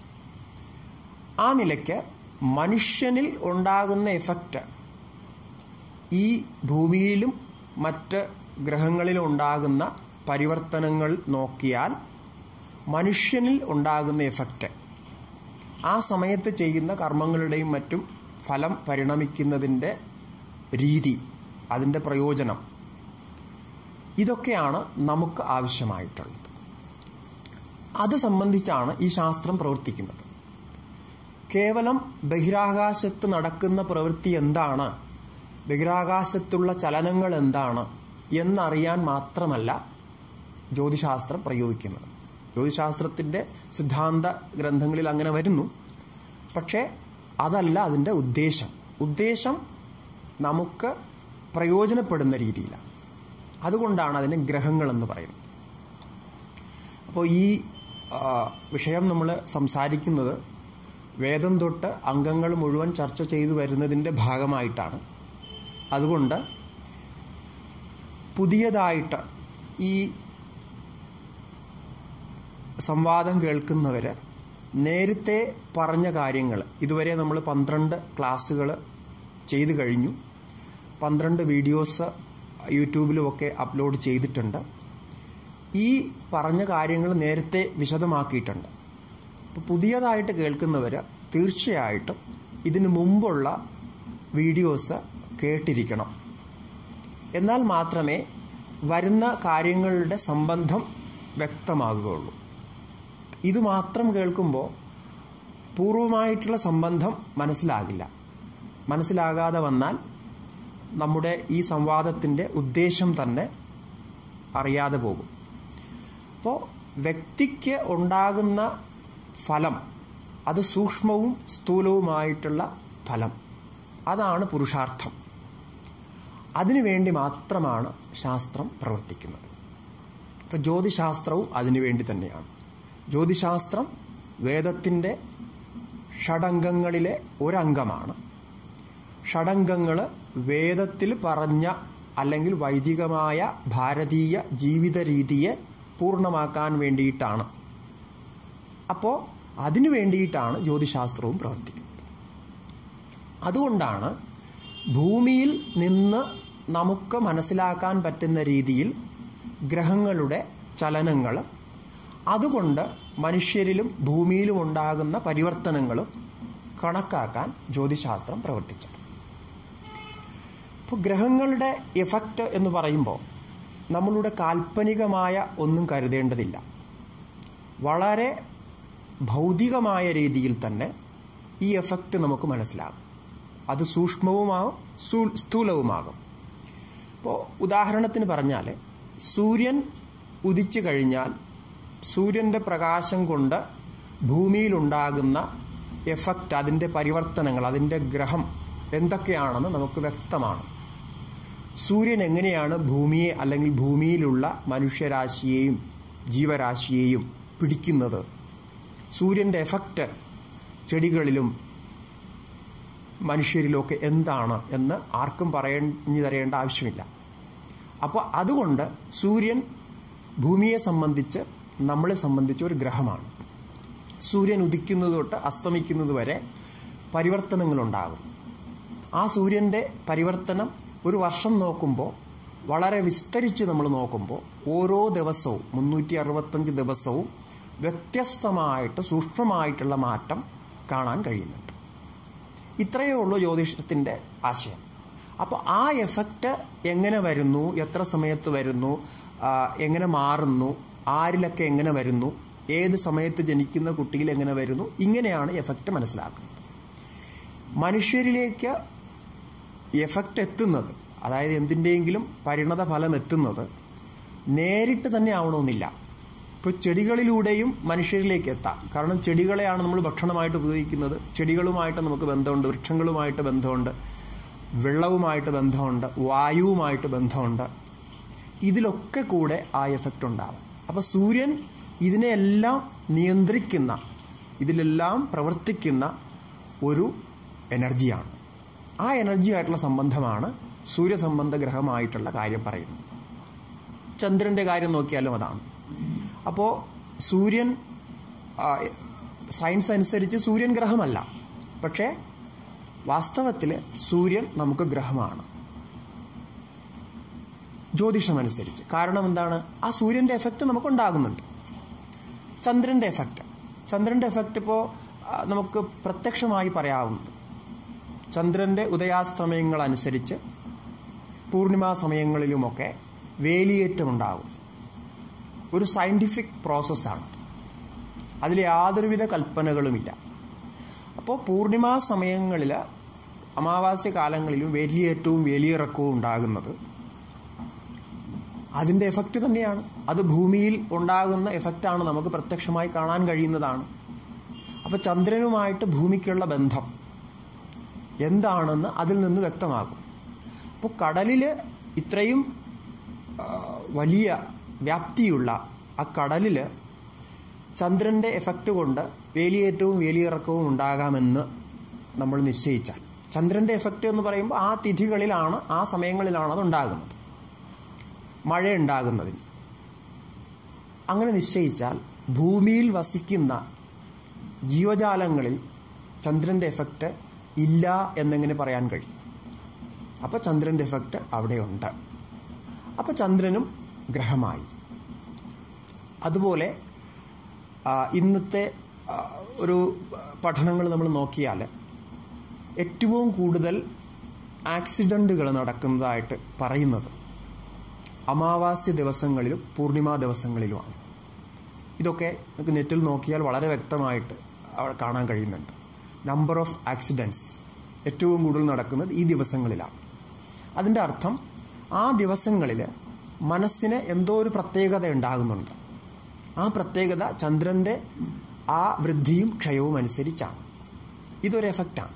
ആ നിലയ്ക്ക് മനുഷ്യനിൽ ഉണ്ടാകുന്ന എഫക്റ്റ് ഈ ഭൂമിയിലും മറ്റ് ഗ്രഹങ്ങളിലും ഉണ്ടാകുന്ന പരിവർത്തനങ്ങൾ നോക്കിയാൽ മനുഷ്യനിൽ ഉണ്ടാകുന്ന എഫക്റ്റ് ആ സമയത്ത് ചെയ്യുന്ന കർമ്മങ്ങളുടെയും മറ്റും ഫലം പരിണമിക്കുന്നതിൻ്റെ രീതി അതിൻ്റെ പ്രയോജനം ഇതൊക്കെയാണ് നമുക്ക് ആവശ്യമായിട്ടുള്ളത് അത് സംബന്ധിച്ചാണ് ഈ ശാസ്ത്രം പ്രവർത്തിക്കുന്നത് കേവലം ബഹിരാകാശത്ത് നടക്കുന്ന പ്രവൃത്തി എന്താണ് ബഹിരാകാശത്തുള്ള ചലനങ്ങൾ എന്താണ് എന്നറിയാൻ മാത്രമല്ല ജ്യോതിശാസ്ത്രം പ്രയോഗിക്കുന്നത് ജ്യോതിശാസ്ത്രത്തിൻ്റെ സിദ്ധാന്ത ഗ്രന്ഥങ്ങളിൽ അങ്ങനെ വരുന്നു പക്ഷേ അതല്ല അതിൻ്റെ ഉദ്ദേശം ഉദ്ദേശം നമുക്ക് പ്രയോജനപ്പെടുന്ന രീതിയിലാണ് അതുകൊണ്ടാണ് അതിന് ഗ്രഹങ്ങളെന്ന് പറയുന്നത് അപ്പോൾ ഈ വിഷയം നമ്മൾ സംസാരിക്കുന്നത് വേദം തൊട്ട് അംഗങ്ങൾ മുഴുവൻ ചർച്ച ചെയ്തു വരുന്നതിൻ്റെ ഭാഗമായിട്ടാണ് അതുകൊണ്ട് പുതിയതായിട്ട് ഈ സംവാദം കേൾക്കുന്നവർ നേരത്തെ പറഞ്ഞ കാര്യങ്ങൾ ഇതുവരെ നമ്മൾ പന്ത്രണ്ട് ക്ലാസ്സുകൾ ചെയ്തു കഴിഞ്ഞു പന്ത്രണ്ട് വീഡിയോസ് യൂട്യൂബിലുമൊക്കെ അപ്ലോഡ് ചെയ്തിട്ടുണ്ട് ഈ പറഞ്ഞ കാര്യങ്ങൾ നേരത്തെ വിശദമാക്കിയിട്ടുണ്ട് അപ്പോൾ പുതിയതായിട്ട് കേൾക്കുന്നവർ തീർച്ചയായിട്ടും ഇതിനു മുമ്പുള്ള വീഡിയോസ് കേട്ടിരിക്കണം എന്നാൽ മാത്രമേ വരുന്ന കാര്യങ്ങളുടെ സംബന്ധം വ്യക്തമാകുകയുള്ളൂ ഇത് മാത്രം കേൾക്കുമ്പോൾ പൂർവമായിട്ടുള്ള സംബന്ധം മനസ്സിലാകില്ല മനസ്സിലാകാതെ വന്നാൽ നമ്മുടെ ഈ സംവാദത്തിൻ്റെ ഉദ്ദേശം തന്നെ അറിയാതെ പോകും അപ്പോൾ വ്യക്തിക്ക് ഉണ്ടാകുന്ന ഫലം അത് സൂക്ഷ്മവും സ്ഥൂലവുമായിട്ടുള്ള ഫലം അതാണ് പുരുഷാർത്ഥം അതിനുവേണ്ടി മാത്രമാണ് ശാസ്ത്രം പ്രവർത്തിക്കുന്നത് ഇപ്പോൾ ജ്യോതിശാസ്ത്രവും അതിനുവേണ്ടി തന്നെയാണ് ജ്യോതിശാസ്ത്രം വേദത്തിൻ്റെ ഷഡംഗങ്ങളിലെ ഒരംഗമാണ് ഷഡംഗങ്ങൾ വേദത്തിൽ പറഞ്ഞ അല്ലെങ്കിൽ വൈദികമായ ഭാരതീയ ജീവിത രീതിയെ പൂർണ്ണമാക്കാൻ വേണ്ടിയിട്ടാണ് അപ്പോൾ അതിനു വേണ്ടിയിട്ടാണ് ജ്യോതിശാസ്ത്രവും പ്രവർത്തിക്കുന്നത് അതുകൊണ്ടാണ് ഭൂമിയിൽ നിന്ന് നമുക്ക് മനസ്സിലാക്കാൻ പറ്റുന്ന രീതിയിൽ ഗ്രഹങ്ങളുടെ ചലനങ്ങൾ അതുകൊണ്ട് മനുഷ്യരിലും ഭൂമിയിലും ഉണ്ടാകുന്ന പരിവർത്തനങ്ങളും കണക്കാക്കാൻ ജ്യോതിശാസ്ത്രം പ്രവർത്തിച്ചത് ഇപ്പോൾ ഗ്രഹങ്ങളുടെ എഫക്റ്റ് എന്ന് പറയുമ്പോൾ നമ്മളുടെ കാൽപ്പനികമായ ഒന്നും കരുതേണ്ടതില്ല വളരെ ഭൗതികമായ രീതിയിൽ തന്നെ ഈ എഫക്റ്റ് നമുക്ക് മനസ്സിലാകും അത് സൂക്ഷ്മവുമാകും സ്ഥൂലവുമാകും ഇപ്പോൾ ഉദാഹരണത്തിന് പറഞ്ഞാൽ സൂര്യൻ ഉദിച്ചു കഴിഞ്ഞാൽ സൂര്യൻ്റെ പ്രകാശം കൊണ്ട് ഭൂമിയിലുണ്ടാകുന്ന എഫക്റ്റ് അതിൻ്റെ പരിവർത്തനങ്ങൾ അതിൻ്റെ ഗ്രഹം എന്തൊക്കെയാണെന്ന് നമുക്ക് വ്യക്തമാണ് സൂര്യൻ എങ്ങനെയാണ് ഭൂമിയെ അല്ലെങ്കിൽ ഭൂമിയിലുള്ള മനുഷ്യരാശിയെയും ജീവരാശിയെയും പിടിക്കുന്നത് സൂര്യൻ്റെ എഫക്റ്റ് ചെടികളിലും മനുഷ്യരിലൊക്കെ എന്താണ് എന്ന് ആർക്കും പറഞ്ഞു തരേണ്ട ആവശ്യമില്ല അപ്പോൾ അതുകൊണ്ട് സൂര്യൻ ഭൂമിയെ സംബന്ധിച്ച് നമ്മളെ സംബന്ധിച്ച് ഒരു ഗ്രഹമാണ് സൂര്യൻ ഉദിക്കുന്നത് തൊട്ട് അസ്തമിക്കുന്നത് വരെ പരിവർത്തനങ്ങളുണ്ടാകും ആ സൂര്യൻ്റെ പരിവർത്തനം ഒരു വർഷം നോക്കുമ്പോൾ വളരെ വിസ്തരിച്ച് നമ്മൾ നോക്കുമ്പോൾ ഓരോ ദിവസവും മുന്നൂറ്റി അറുപത്തഞ്ച് ദിവസവും വ്യത്യസ്തമായിട്ട് സൂക്ഷ്മമായിട്ടുള്ള മാറ്റം കാണാൻ കഴിയുന്നുണ്ട് ഇത്രയേ ഉള്ളൂ ജ്യോതിഷത്തിൻ്റെ ആശയം അപ്പോൾ ആ എഫക്റ്റ് എങ്ങനെ വരുന്നു എത്ര സമയത്ത് വരുന്നു ആ, എങ്ങനെ മാറുന്നു ആരിലൊക്കെ എങ്ങനെ വരുന്നു ഏത് സമയത്ത് ജനിക്കുന്ന കുട്ടിയിൽ എങ്ങനെ വരുന്നു ഇങ്ങനെയാണ് എഫക്റ്റ് മനസ്സിലാക്കുന്നത് മനുഷ്യരിലേക്ക് എഫക്റ്റ് എത്തുന്നത് അതായത് എന്തിൻ്റെയെങ്കിലും പരിണത ഫലം എത്തുന്നത് നേരിട്ട് തന്നെ ആവണമെന്നില്ല ഇപ്പോൾ ചെടികളിലൂടെയും മനുഷ്യരിലേക്ക് എത്താം കാരണം ചെടികളെയാണ് നമ്മൾ ഭക്ഷണമായിട്ട് ഉപയോഗിക്കുന്നത് ചെടികളുമായിട്ട് നമുക്ക് ബന്ധമുണ്ട് വൃക്ഷങ്ങളുമായിട്ട് ബന്ധമുണ്ട് വെള്ളവുമായിട്ട് ബന്ധമുണ്ട് വായുവുമായിട്ട് ബന്ധമുണ്ട് ഇതിലൊക്കെ കൂടെ ആ എഫക്റ്റ് ഉണ്ടാവും അപ്പോൾ സൂര്യൻ ഇതിനെയെല്ലാം നിയന്ത്രിക്കുന്ന ഇതിലെല്ലാം പ്രവർത്തിക്കുന്ന ഒരു എനർജിയാണ് ആ എനർജിയായിട്ടുള്ള സംബന്ധമാണ് സൂര്യസംബന്ധ ഗ്രഹമായിട്ടുള്ള കാര്യം പറയുന്നത് ചന്ദ്രൻ്റെ കാര്യം നോക്കിയാലും അതാണ് അപ്പോൾ സൂര്യൻ ആ, സയൻസ് അനുസരിച്ച് സൂര്യൻ ഗ്രഹമല്ല പക്ഷേ വാസ്തവത്തിൽ സൂര്യൻ നമുക്ക് ഗ്രഹമാണ് ജ്യോതിഷമനുസരിച്ച് കാരണം എന്താണ് ആ സൂര്യൻ്റെ എഫക്റ്റ് നമുക്കുണ്ടാകുന്നുണ്ട് ചന്ദ്രൻ്റെ എഫക്റ്റ് ചന്ദ്രൻ്റെ എഫക്റ്റ് ഇപ്പോൾ നമുക്ക് പ്രത്യക്ഷമായി പറയാവുന്നത് ചന്ദ്രൻ്റെ ഉദയാസ്തമയങ്ങൾ അനുസരിച്ച് പൂർണിമാ സമയങ്ങളിലുമൊക്കെ വേലിയേറ്റമുണ്ടാകും ഒരു സയൻറ്റിഫിക് പ്രോസസ്സാണ് അതിൽ യാതൊരുവിധ കൽപ്പനകളുമില്ല അപ്പോൾ പൂർണിമാ സമയങ്ങളിൽ അമാവാസ്യ കാലങ്ങളിലും വേലിയേറ്റവും വേലിയിറക്കവും ഉണ്ടാകുന്നത് അതിൻ്റെ എഫക്റ്റ് തന്നെയാണ് അത് ഭൂമിയിൽ ഉണ്ടാകുന്ന എഫക്റ്റാണ് നമുക്ക് പ്രത്യക്ഷമായി കാണാൻ കഴിയുന്നതാണ് അപ്പോൾ ചന്ദ്രനുമായിട്ട് ഭൂമിക്കുള്ള ബന്ധം എന്താണെന്ന് അതിൽ നിന്ന് വ്യക്തമാകും അപ്പോൾ കടലിൽ ഇത്രയും ആ, വലിയ വ്യാപ്തിയുള്ള ആ കടലിൽ ചന്ദ്രൻ്റെ എഫക്റ്റ് കൊണ്ട് വേലിയേറ്റവും വേലിയിറക്കവും ഉണ്ടാകാമെന്ന് നമ്മൾ നിശ്ചയിച്ചാൽ ചന്ദ്രൻ്റെ എഫക്റ്റ് എന്ന് പറയുമ്പോൾ ആ തിഥികളിലാണ് ആ സമയങ്ങളിലാണ് അത് ഉണ്ടാകുന്നത് മഴ ഉണ്ടാകുന്നതിന് അങ്ങനെ നിശ്ചയിച്ചാൽ ഭൂമിയിൽ വസിക്കുന്ന ജീവജാലങ്ങളിൽ ചന്ദ്രൻ്റെ എഫക്റ്റ് ഇല്ല എന്നെങ്ങനെ പറയാൻ കഴിയും അപ്പോൾ ചന്ദ്രൻ്റെ എഫക്റ്റ് അവിടെയുണ്ട് അപ്പോൾ ചന്ദ്രനും ഗ്രഹമായി അതുപോലെ ആ, ഇന്നത്തെ ആ, ഒരു പഠനങ്ങൾ നമ്മൾ നോക്കിയാൽ ഏറ്റവും കൂടുതൽ ആക്സിഡൻറ്റുകൾ നടക്കുന്നതായിട്ട് പറയുന്നത് അമാവാസ്യ ദിവസങ്ങളിലും പൂർണിമ ദിവസങ്ങളിലുമാണ് ഇതൊക്കെ നമുക്ക് നെറ്റിൽ നോക്കിയാൽ വളരെ വ്യക്തമായിട്ട് അവിടെ കാണാൻ കഴിയുന്നുണ്ട് നമ്പർ ഓഫ് ആക്സിഡൻറ്റ്സ് ഏറ്റവും കൂടുതൽ നടക്കുന്നത് ഈ ദിവസങ്ങളിലാണ് അതിൻ്റെ അർത്ഥം ആ ദിവസങ്ങളിൽ മനസ്സിന് എന്തോ ഒരു പ്രത്യേകത ഉണ്ടാകുന്നുണ്ട് ആ പ്രത്യേകത ചന്ദ്രൻ്റെ ആ വൃദ്ധിയും ക്ഷയവും അനുസരിച്ചാണ് ഇതൊരു എഫക്റ്റാണ്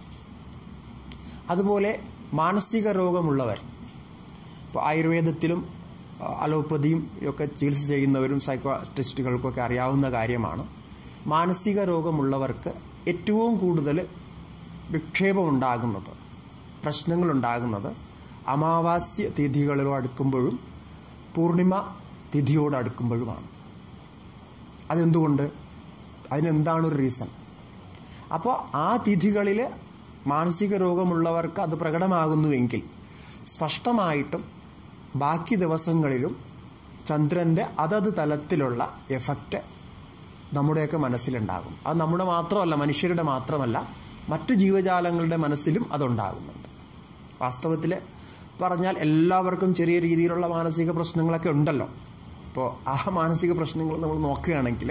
അതുപോലെ മാനസിക രോഗമുള്ളവർ ഇപ്പോൾ ആയുർവേദത്തിലും ആ, അലോപ്പതിയും ഒക്കെ ചികിത്സ ചെയ്യുന്നവരും സൈക്കോട്രിസ്റ്റുകൾക്കൊക്കെ അറിയാവുന്ന കാര്യമാണ് മാനസിക രോഗമുള്ളവർക്ക് ഏറ്റവും കൂടുതൽ വിക്ഷേപമുണ്ടാകുന്നത് പ്രശ്നങ്ങളുണ്ടാകുന്നത് അമാവാസ്യ തിഥികളോട് അടുക്കുമ്പോഴും പൂർണിമ തിഥിയോട് അടുക്കുമ്പോഴുമാണ് അതെന്തുകൊണ്ട് അതിനെന്താണ് ഒരു റീസൺ അപ്പോൾ ആ തിഥികളിൽ മാനസിക രോഗമുള്ളവർക്ക് അത് പ്രകടമാകുന്നുവെങ്കിൽ സ്പഷ്ടമായിട്ടും ബാക്കി ദിവസങ്ങളിലും ചന്ദ്രൻ്റെ അതത് തലത്തിലുള്ള എഫക്റ്റ് നമ്മുടെയൊക്കെ മനസ്സിലുണ്ടാകും അത് നമ്മുടെ മാത്രമല്ല മനുഷ്യരുടെ മാത്രമല്ല മറ്റു ജീവജാലങ്ങളുടെ മനസ്സിലും അതുണ്ടാകുന്നുണ്ട് വാസ്തവത്തിൽ പറഞ്ഞാൽ എല്ലാവർക്കും ചെറിയ രീതിയിലുള്ള മാനസിക പ്രശ്നങ്ങളൊക്കെ ഉണ്ടല്ലോ അപ്പോൾ ആ മാനസിക പ്രശ്നങ്ങൾ നമ്മൾ നോക്കുകയാണെങ്കിൽ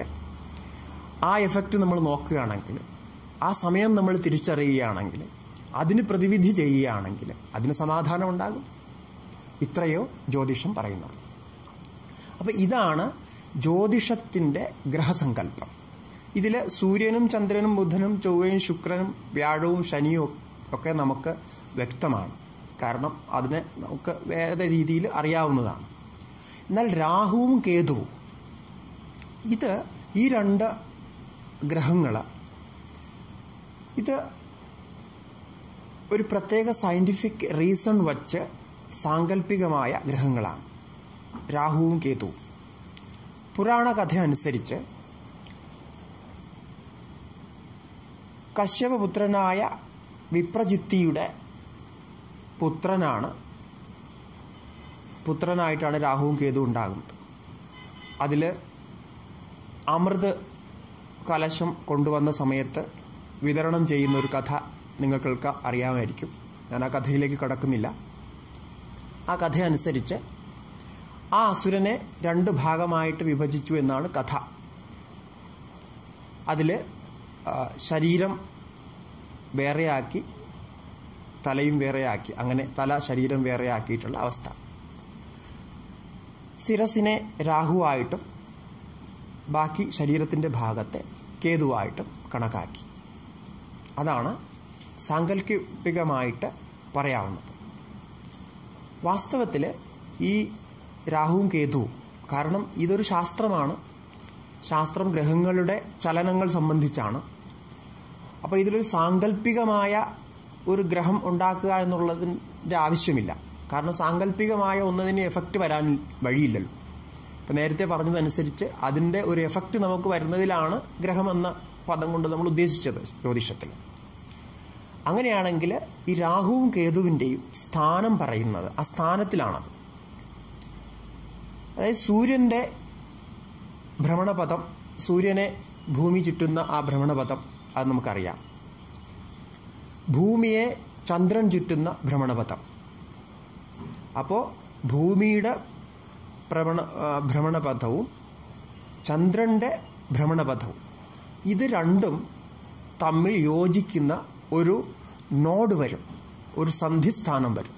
ആ എഫക്റ്റ് നമ്മൾ നോക്കുകയാണെങ്കിൽ ആ സമയം നമ്മൾ തിരിച്ചറിയുകയാണെങ്കിൽ അതിന് പ്രതിവിധി ചെയ്യുകയാണെങ്കിൽ അതിന് സമാധാനം ഉണ്ടാകും ഇത്രയോ ജ്യോതിഷം പറയുന്നത് അപ്പോൾ ഇതാണ് ജ്യോതിഷത്തിൻ്റെ ഗ്രഹസങ്കല്പം ഇതിൽ സൂര്യനും ചന്ദ്രനും ബുധനും ചൊവ്വയും ശുക്രനും വ്യാഴവും ശനിയും ഒക്കെ നമുക്ക് വ്യക്തമാണ് കാരണം അതിനെ നമുക്ക് വേറെ രീതിയിൽ അറിയാവുന്നതാണ് എന്നാൽ രാഹുവും കേതുവും ഇത് ഈ രണ്ട് ഗ്രഹങ്ങൾ ഇത് ഒരു പ്രത്യേക സയൻറ്റിഫിക് റീസൺ വച്ച് സാങ്കല്പികമായ ഗ്രഹങ്ങളാണ് രാഹുവും കേതുവും പുരാണ കഥ അനുസരിച്ച് കശ്യപപുത്രനായ വിപ്രജിത്തിയുടെ പുത്രനാണ് പുത്രനായിട്ടാണ് രാഹുവും കേതുവും ഉണ്ടാകുന്നത് അതിൽ അമൃത് കലശം കൊണ്ടുവന്ന സമയത്ത് വിതരണം ചെയ്യുന്ന ഒരു കഥ നിങ്ങൾക്കൊക്കെ അറിയാമായിരിക്കും ഞാൻ ആ കഥയിലേക്ക് കടക്കുന്നില്ല ആ കഥ അനുസരിച്ച് ആ അസുരനെ രണ്ട് ഭാഗമായിട്ട് വിഭജിച്ചു എന്നാണ് കഥ അതിൽ ശരീരം വേറെയാക്കി തലയും വേറെയാക്കി അങ്ങനെ തല ശരീരം വേറെയാക്കിയിട്ടുള്ള അവസ്ഥ ശിരസിനെ രാഹുവായിട്ടും ബാക്കി ശരീരത്തിൻ്റെ ഭാഗത്തെ കേതുവായിട്ടും കണക്കാക്കി അതാണ് സാങ്കല്പികമായിട്ട് പറയാവുന്നത് വാസ്തവത്തിൽ ഈ രാഹുവും കേതുവും കാരണം ഇതൊരു ശാസ്ത്രമാണ് ശാസ്ത്രം ഗ്രഹങ്ങളുടെ ചലനങ്ങൾ സംബന്ധിച്ചാണ് അപ്പോൾ ഇതിലൊരു സാങ്കല്പികമായ ഒരു ഗ്രഹം ഉണ്ടാക്കുക എന്നുള്ളതിൻ്റെ ആവശ്യമില്ല കാരണം സാങ്കല്പികമായ ഒന്നതിന് എഫക്റ്റ് വരാൻ വഴിയില്ലല്ലോ ഇപ്പം നേരത്തെ പറഞ്ഞതനുസരിച്ച് അതിൻ്റെ ഒരു എഫക്റ്റ് നമുക്ക് വരുന്നതിലാണ് ഗ്രഹം എന്ന പദം കൊണ്ട് നമ്മൾ ഉദ്ദേശിച്ചത് ജ്യോതിഷത്തിൽ അങ്ങനെയാണെങ്കിൽ ഈ രാഹുവും കേതുവിൻ്റെയും സ്ഥാനം പറയുന്നത് ആ സ്ഥാനത്തിലാണത് അതായത് സൂര്യൻ്റെ ഭ്രമണപഥം സൂര്യനെ ഭൂമി ചുറ്റുന്ന ആ ഭ്രമണപഥം അത് നമുക്കറിയാം ഭൂമിയെ ചന്ദ്രൻ ചുറ്റുന്ന ഭ്രമണപഥം അപ്പോൾ ഭൂമിയുടെ ഭ്രമണ ഭ്രമണപഥവും ചന്ദ്രൻ്റെ ഭ്രമണപഥവും ഇത് രണ്ടും തമ്മിൽ യോജിക്കുന്ന ഒരു നോഡ് വരും ഒരു സന്ധിസ്ഥാനം വരും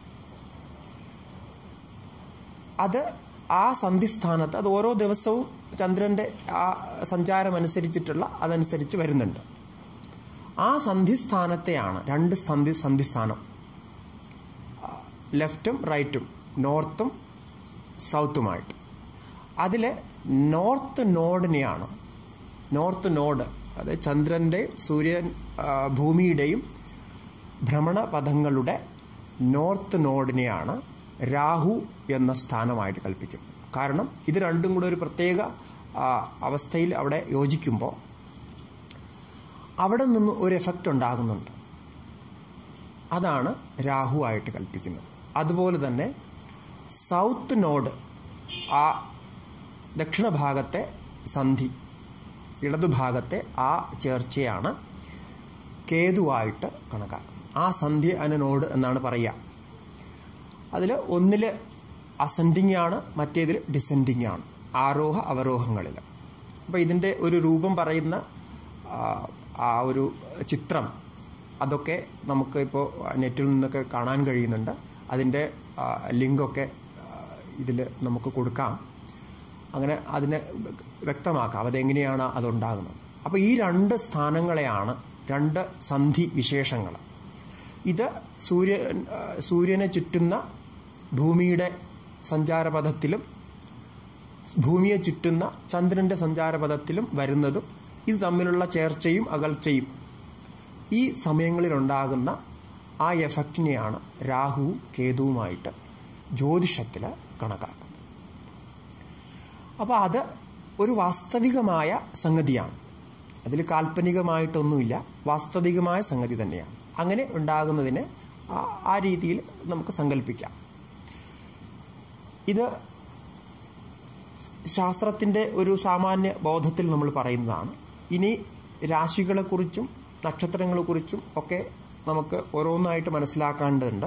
അത് ആ സന്ധിസ്ഥാനത്ത് അത് ഓരോ ദിവസവും ചന്ദ്രൻ്റെ ആ സഞ്ചാരം അനുസരിച്ചിട്ടുള്ള അതനുസരിച്ച് വരുന്നുണ്ട് ആ സന്ധിസ്ഥാനത്തെയാണ് രണ്ട് സന്ധി സന്ധിസ്ഥാനം ലെഫ്റ്റും റൈറ്റും നോർത്തും സൗത്തുമായിട്ട് അതിൽ നോർത്ത് നോഡിനെയാണ് നോർത്ത് നോഡ് അത് ചന്ദ്രൻ്റെ സൂര്യൻ ഭൂമിയുടെയും ഭ്രമണപഥങ്ങളുടെ നോർത്ത് നോഡിനെയാണ് രാഹു എന്ന സ്ഥാനമായിട്ട് കൽപ്പിക്കുന്നത് കാരണം ഇത് രണ്ടും കൂടെ ഒരു പ്രത്യേക അവസ്ഥയിൽ അവിടെ യോജിക്കുമ്പോൾ അവിടെ നിന്ന് ഒരു എഫക്റ്റ് ഉണ്ടാകുന്നുണ്ട് അതാണ് രാഹു ആയിട്ട് കൽപ്പിക്കുന്നത് അതുപോലെ തന്നെ സൗത്ത് നോഡ് ആ ദക്ഷിണ ഭാഗത്തെ സന്ധി ഇടതുഭാഗത്തെ ആ ചേർച്ചയാണ് കേതുവായിട്ട് കണക്കാക്കുന്നത് ആ സന്ധി അന നോഡ് എന്നാണ് പറയുക അതിൽ ഒന്നിൽ അസെൻഡിങ് ആണ് മറ്റേതിൽ ഡിസെൻഡിങ് ആണ് ആരോഹ അവരോഹങ്ങളിൽ അപ്പോൾ ഇതിൻ്റെ ഒരു രൂപം പറയുന്ന ആ ഒരു ചിത്രം അതൊക്കെ നമുക്ക് ഇപ്പോൾ നെറ്റിൽ നിന്നൊക്കെ കാണാൻ കഴിയുന്നുണ്ട് അതിൻ്റെ ലിങ്കൊക്കെ ഇതിൽ നമുക്ക് കൊടുക്കാം അങ്ങനെ അതിനെ വ്യക്തമാക്കാം അതെങ്ങനെയാണ് അതുണ്ടാകുന്നത് അപ്പോൾ ഈ രണ്ട് സ്ഥാനങ്ങളെയാണ് രണ്ട് സന്ധി വിശേഷങ്ങൾ ഇത് സൂര്യ സൂര്യനെ ചുറ്റുന്ന ഭൂമിയുടെ സഞ്ചാരപഥത്തിലും ഭൂമിയെ ചുറ്റുന്ന ചന്ദ്രൻ്റെ സഞ്ചാരപഥത്തിലും വരുന്നതും ഇത് തമ്മിലുള്ള ചേർച്ചയും അകൽച്ചയും ഈ സമയങ്ങളിലുണ്ടാകുന്ന ആ എഫക്റ്റിനെയാണ് രാഹുവും കേതുവുമായിട്ട് ജ്യോതിഷത്തിൽ കണക്കാക്കുന്നത് അപ്പോൾ അത് ഒരു വാസ്തവികമായ സംഗതിയാണ് അതിൽ കാൽപ്പനികമായിട്ടൊന്നുമില്ല വാസ്തവികമായ സംഗതി തന്നെയാണ് അങ്ങനെ ഉണ്ടാകുന്നതിനെ ആ രീതിയിൽ നമുക്ക് സങ്കല്പിക്കാം ഇത് ശാസ്ത്രത്തിൻ്റെ ഒരു സാമാന്യ ബോധത്തിൽ നമ്മൾ പറയുന്നതാണ് ഇനി രാശികളെക്കുറിച്ചും നക്ഷത്രങ്ങളെക്കുറിച്ചും ഒക്കെ നമുക്ക് ഓരോന്നായിട്ട് മനസ്സിലാക്കേണ്ടതുണ്ട്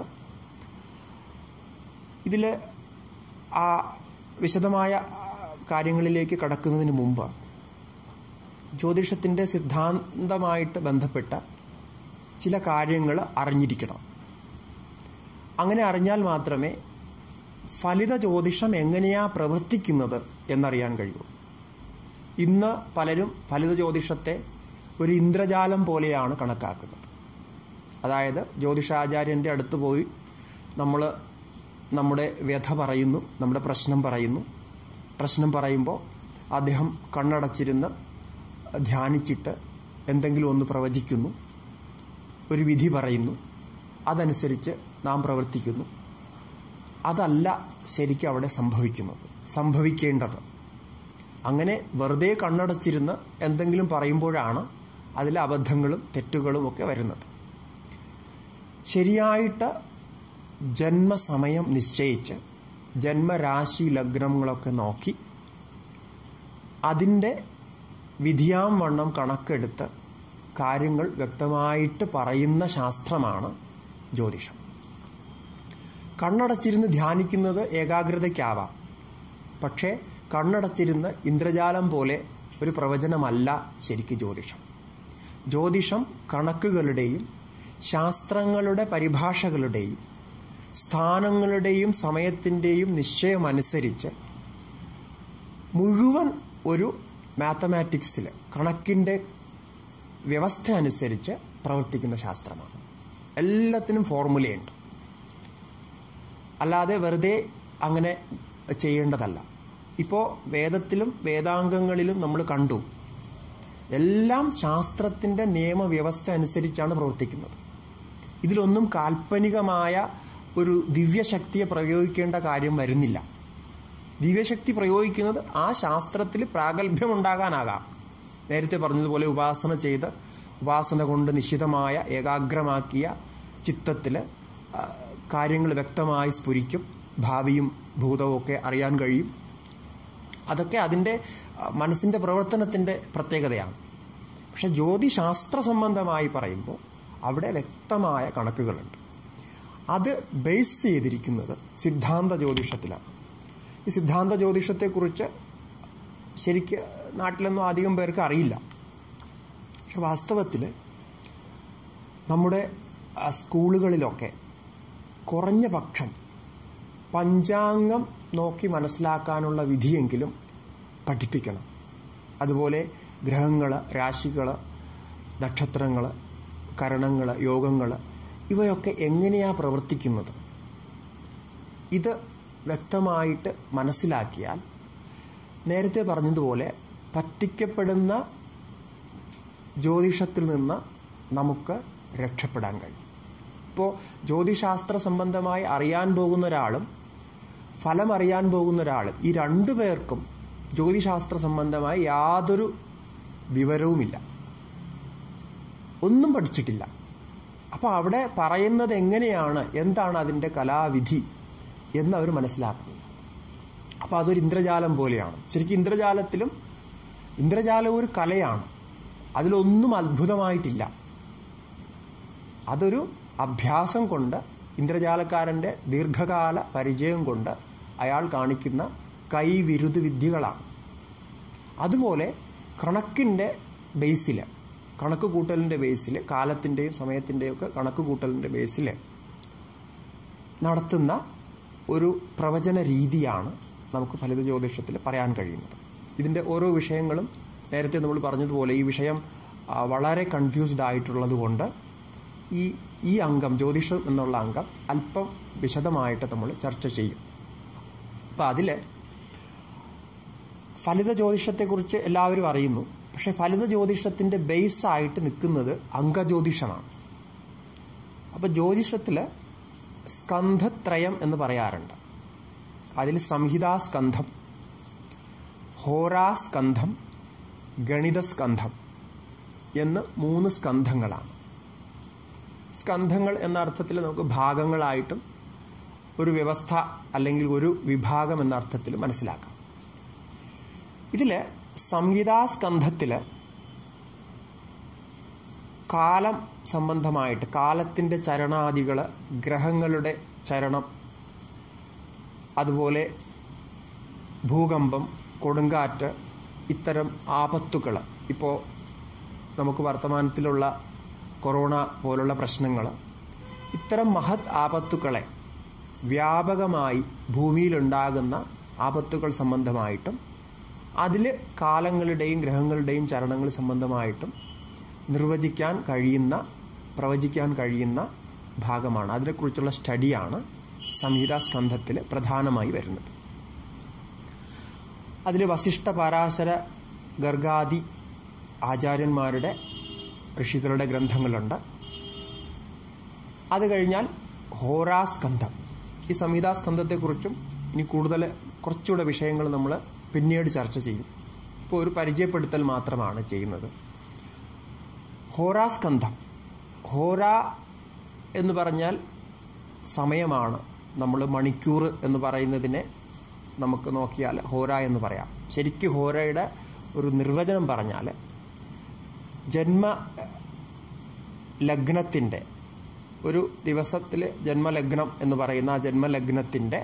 ഇതിൽ ആ വിശദമായ കാര്യങ്ങളിലേക്ക് കടക്കുന്നതിന് മുമ്പ് ജ്യോതിഷത്തിൻ്റെ സിദ്ധാന്തമായിട്ട് ബന്ധപ്പെട്ട ചില കാര്യങ്ങൾ അറിഞ്ഞിരിക്കണം അങ്ങനെ അറിഞ്ഞാൽ മാത്രമേ ഫലിത ജ്യോതിഷം എങ്ങനെയാ പ്രവർത്തിക്കുന്നത് എന്നറിയാൻ കഴിയൂ ഇന്ന് പലരും ഫലിത ജ്യോതിഷത്തെ ഒരു ഇന്ദ്രജാലം പോലെയാണ് കണക്കാക്കുന്നത് അതായത് ജ്യോതിഷാചാര്യൻ്റെ അടുത്ത് പോയി നമ്മൾ നമ്മുടെ വ്യഥ പറയുന്നു നമ്മുടെ പ്രശ്നം പറയുന്നു പ്രശ്നം പറയുമ്പോൾ അദ്ദേഹം കണ്ണടച്ചിരുന്ന് ധ്യാനിച്ചിട്ട് എന്തെങ്കിലും ഒന്ന് പ്രവചിക്കുന്നു ഒരു വിധി പറയുന്നു അതനുസരിച്ച് നാം പ്രവർത്തിക്കുന്നു അതല്ല ശരിക്കും അവിടെ സംഭവിക്കുന്നത് സംഭവിക്കേണ്ടത് അങ്ങനെ വെറുതെ കണ്ണടച്ചിരുന്ന് എന്തെങ്കിലും പറയുമ്പോഴാണ് അതിലെ അബദ്ധങ്ങളും തെറ്റുകളും ഒക്കെ വരുന്നത് ശരിയായിട്ട് ജന്മസമയം നിശ്ചയിച്ച് ജന്മരാശി ലഗ്നങ്ങളൊക്കെ നോക്കി അതിൻ്റെ വിധിയാം വണ്ണം കണക്കെടുത്ത് കാര്യങ്ങൾ വ്യക്തമായിട്ട് പറയുന്ന ശാസ്ത്രമാണ് ജ്യോതിഷം കണ്ണടച്ചിരുന്ന് ധ്യാനിക്കുന്നത് ഏകാഗ്രതയ്ക്കാവാം പക്ഷേ കണ്ണടച്ചിരുന്ന് ഇന്ദ്രജാലം പോലെ ഒരു പ്രവചനമല്ല ശരിക്ക് ജ്യോതിഷം ജ്യോതിഷം കണക്കുകളുടെയും ശാസ്ത്രങ്ങളുടെ പരിഭാഷകളുടെയും സ്ഥാനങ്ങളുടെയും സമയത്തിൻ്റെയും നിശ്ചയമനുസരിച്ച് മുഴുവൻ ഒരു മാത്തമാറ്റിക്സിൽ കണക്കിൻ്റെ വ്യവസ്ഥ അനുസരിച്ച് പ്രവർത്തിക്കുന്ന ശാസ്ത്രമാണ് എല്ലാത്തിനും ഫോർമുലയുണ്ട് അല്ലാതെ വെറുതെ അങ്ങനെ ചെയ്യേണ്ടതല്ല ഇപ്പോൾ വേദത്തിലും വേദാംഗങ്ങളിലും നമ്മൾ കണ്ടു എല്ലാം ശാസ്ത്രത്തിൻ്റെ നിയമവ്യവസ്ഥ അനുസരിച്ചാണ് പ്രവർത്തിക്കുന്നത് ഇതിലൊന്നും കാൽപ്പനികമായ ഒരു ദിവ്യശക്തിയെ പ്രയോഗിക്കേണ്ട കാര്യം വരുന്നില്ല ദിവ്യശക്തി പ്രയോഗിക്കുന്നത് ആ ശാസ്ത്രത്തിൽ പ്രാഗൽഭ്യം ഉണ്ടാകാനാകാം നേരത്തെ പറഞ്ഞതുപോലെ ഉപാസന ചെയ്ത് ഉപാസന കൊണ്ട് നിശ്ചിതമായ ഏകാഗ്രമാക്കിയ ചിത്തത്തിൽ കാര്യങ്ങൾ വ്യക്തമായി സ്ഫുരിക്കും ഭാവിയും ഭൂതവും ഒക്കെ അറിയാൻ കഴിയും അതൊക്കെ അതിൻ്റെ മനസ്സിൻ്റെ പ്രവർത്തനത്തിൻ്റെ പ്രത്യേകതയാണ് പക്ഷെ ജ്യോതിശാസ്ത്ര സംബന്ധമായി പറയുമ്പോൾ അവിടെ വ്യക്തമായ കണക്കുകളുണ്ട് അത് ബേസ് ചെയ്തിരിക്കുന്നത് സിദ്ധാന്ത ജ്യോതിഷത്തിലാണ് ഈ സിദ്ധാന്ത ജ്യോതിഷത്തെക്കുറിച്ച് ശരിക്ക് നാട്ടിലൊന്നും അധികം പേർക്ക് അറിയില്ല പക്ഷെ വാസ്തവത്തിൽ നമ്മുടെ സ്കൂളുകളിലൊക്കെ കുറഞ്ഞ പക്ഷം പഞ്ചാംഗം നോക്കി മനസ്സിലാക്കാനുള്ള വിധിയെങ്കിലും പഠിപ്പിക്കണം അതുപോലെ ഗ്രഹങ്ങൾ രാശികൾ നക്ഷത്രങ്ങൾ കരണങ്ങൾ യോഗങ്ങൾ ഇവയൊക്കെ എങ്ങനെയാണ് പ്രവർത്തിക്കുന്നത് ഇത് വ്യക്തമായിട്ട് മനസ്സിലാക്കിയാൽ നേരത്തെ പറഞ്ഞതുപോലെ പറ്റിക്കപ്പെടുന്ന ജ്യോതിഷത്തിൽ നിന്ന് നമുക്ക് രക്ഷപ്പെടാൻ കഴിയും ഇപ്പോൾ ജ്യോതിശാസ്ത്ര സംബന്ധമായി അറിയാൻ പോകുന്ന ഒരാളും ഫലം അറിയാൻ പോകുന്ന ഒരാളും ഈ രണ്ടു പേർക്കും ജ്യോതിശാസ്ത്ര സംബന്ധമായി യാതൊരു വിവരവുമില്ല ഒന്നും പഠിച്ചിട്ടില്ല അപ്പോൾ അവിടെ പറയുന്നത് എങ്ങനെയാണ് എന്താണ് അതിൻ്റെ കലാവിധി എന്ന് അവർ മനസ്സിലാക്കുന്നു അപ്പോൾ അതൊരു ഇന്ദ്രജാലം പോലെയാണ് ശരിക്കും ഇന്ദ്രജാലത്തിലും ഇന്ദ്രജാലം ഒരു കലയാണ് അതിലൊന്നും അത്ഭുതമായിട്ടില്ല അതൊരു അഭ്യാസം കൊണ്ട് ഇന്ദ്രജാലക്കാരൻ്റെ ദീർഘകാല പരിചയം കൊണ്ട് അയാൾ കാണിക്കുന്ന കൈവിരുദ്ധ വിദ്യകളാണ് അതുപോലെ കണക്കിൻ്റെ ബേസിൽ കണക്ക് കൂട്ടലിൻ്റെ ബേസിൽ കാലത്തിൻ്റെയും സമയത്തിൻ്റെയും ഒക്കെ കണക്ക് കൂട്ടലിൻ്റെ ബേസിൽ നടത്തുന്ന ഒരു പ്രവചന രീതിയാണ് നമുക്ക് ഫലിത ജ്യോതിഷത്തിൽ പറയാൻ കഴിയുന്നത് ഇതിൻ്റെ ഓരോ വിഷയങ്ങളും നേരത്തെ നമ്മൾ പറഞ്ഞതുപോലെ ഈ വിഷയം വളരെ കൺഫ്യൂസ്ഡ് ആയിട്ടുള്ളത് കൊണ്ട് ഈ ഈ അംഗം ജ്യോതിഷം എന്നുള്ള അംഗം അല്പം വിശദമായിട്ട് നമ്മൾ ചർച്ച ചെയ്യും അപ്പം അതിൽ ഫലിത ജ്യോതിഷത്തെക്കുറിച്ച് എല്ലാവരും അറിയുന്നു പക്ഷെ ഫലിത ജ്യോതിഷത്തിൻ്റെ ബേസായിട്ട് നിൽക്കുന്നത് അംഗജ്യോതിഷമാണ് അപ്പോൾ ജ്യോതിഷത്തിൽ സ്കന്ധത്രയം എന്ന് പറയാറുണ്ട് അതിൽ സംഹിതാസ്കന്ധം ഹോരാസ്കന്ധം ഗണിതസ്കന്ധം എന്ന് മൂന്ന് സ്കന്ധങ്ങളാണ് സ്കന്ധങ്ങൾ എന്ന അർത്ഥത്തിൽ നമുക്ക് ഭാഗങ്ങളായിട്ടും ഒരു വ്യവസ്ഥ അല്ലെങ്കിൽ ഒരു വിഭാഗം എന്ന അർത്ഥത്തിൽ മനസ്സിലാക്കാം ഇതിൽ സംഹിതാസ്കന്ധത്തിൽ കാലം സംബന്ധമായിട്ട് കാലത്തിൻ്റെ ചരണാദികൾ ഗ്രഹങ്ങളുടെ ചരണം അതുപോലെ ഭൂകമ്പം കൊടുങ്കാറ്റ് ഇത്തരം ആപത്തുകൾ ഇപ്പോൾ നമുക്ക് വർത്തമാനത്തിലുള്ള കൊറോണ പോലുള്ള പ്രശ്നങ്ങൾ ഇത്തരം മഹത് ആപത്തുക്കളെ വ്യാപകമായി ഭൂമിയിലുണ്ടാകുന്ന ആപത്തുകൾ സംബന്ധമായിട്ടും അതിൽ കാലങ്ങളുടെയും ഗ്രഹങ്ങളുടെയും ചരണങ്ങൾ സംബന്ധമായിട്ടും നിർവചിക്കാൻ കഴിയുന്ന പ്രവചിക്കാൻ കഴിയുന്ന ഭാഗമാണ് അതിനെക്കുറിച്ചുള്ള സ്റ്റഡിയാണ് സംഹിതാസ്കന്ധത്തിൽ പ്രധാനമായി വരുന്നത് അതിൽ വസിഷ്ഠ പരാശര ഗർഗാദി ആചാര്യന്മാരുടെ ഋഷികളുടെ ഗ്രന്ഥങ്ങളുണ്ട് അത് കഴിഞ്ഞാൽ ഹോരാസ്കന്ധം ഈ സംഹിതാസ്കന്ധത്തെക്കുറിച്ചും ഇനി കൂടുതൽ കുറച്ചുകൂടെ വിഷയങ്ങൾ നമ്മൾ പിന്നീട് ചർച്ച ചെയ്യും ഇപ്പോൾ ഒരു പരിചയപ്പെടുത്തൽ മാത്രമാണ് ചെയ്യുന്നത് ഹോരാസ്കന്ധം ഹോര എന്ന് പറഞ്ഞാൽ സമയമാണ് നമ്മൾ മണിക്കൂർ എന്ന് പറയുന്നതിനെ നമുക്ക് നോക്കിയാൽ ഹോര എന്ന് പറയാം ശരിക്കും ഹോരയുടെ ഒരു നിർവചനം പറഞ്ഞാൽ ജന്മ ലഗ്നത്തിൻ്റെ ഒരു ദിവസത്തിൽ ജന്മലഗ്നം എന്ന് പറയുന്ന ആ ജന്മലഗ്നത്തിൻ്റെ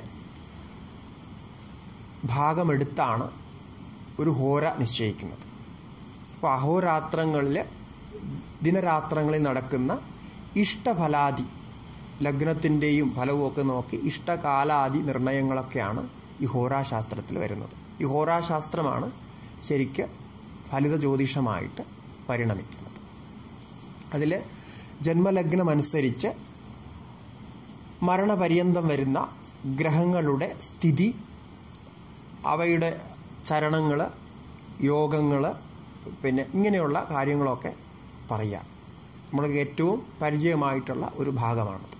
ഭാഗമെടുത്താണ് ഒരു ഹോര നിശ്ചയിക്കുന്നത് അപ്പോൾ അഹോരാത്രങ്ങളിൽ ദിനരാത്രങ്ങളിൽ നടക്കുന്ന ഇഷ്ടഫലാദി ലഗ്നത്തിൻ്റെയും ഫലവും ഒക്കെ നോക്കി ഇഷ്ടകാലാദി നിർണയങ്ങളൊക്കെയാണ് ഈ ഹോരാശാസ്ത്രത്തിൽ വരുന്നത് ഈ ഹോരാശാസ്ത്രമാണ് ശരിക്ക് ഫലിത ജ്യോതിഷമായിട്ട് പരിണമിക്കുന്നത് അതിൽ ജന്മലഗ്നമനുസരിച്ച് മരണപര്യന്തം വരുന്ന ഗ്രഹങ്ങളുടെ സ്ഥിതി അവയുടെ ചരണങ്ങൾ യോഗങ്ങൾ പിന്നെ ഇങ്ങനെയുള്ള കാര്യങ്ങളൊക്കെ പറയാം നമ്മൾക്ക് ഏറ്റവും പരിചയമായിട്ടുള്ള ഒരു ഭാഗമാണത്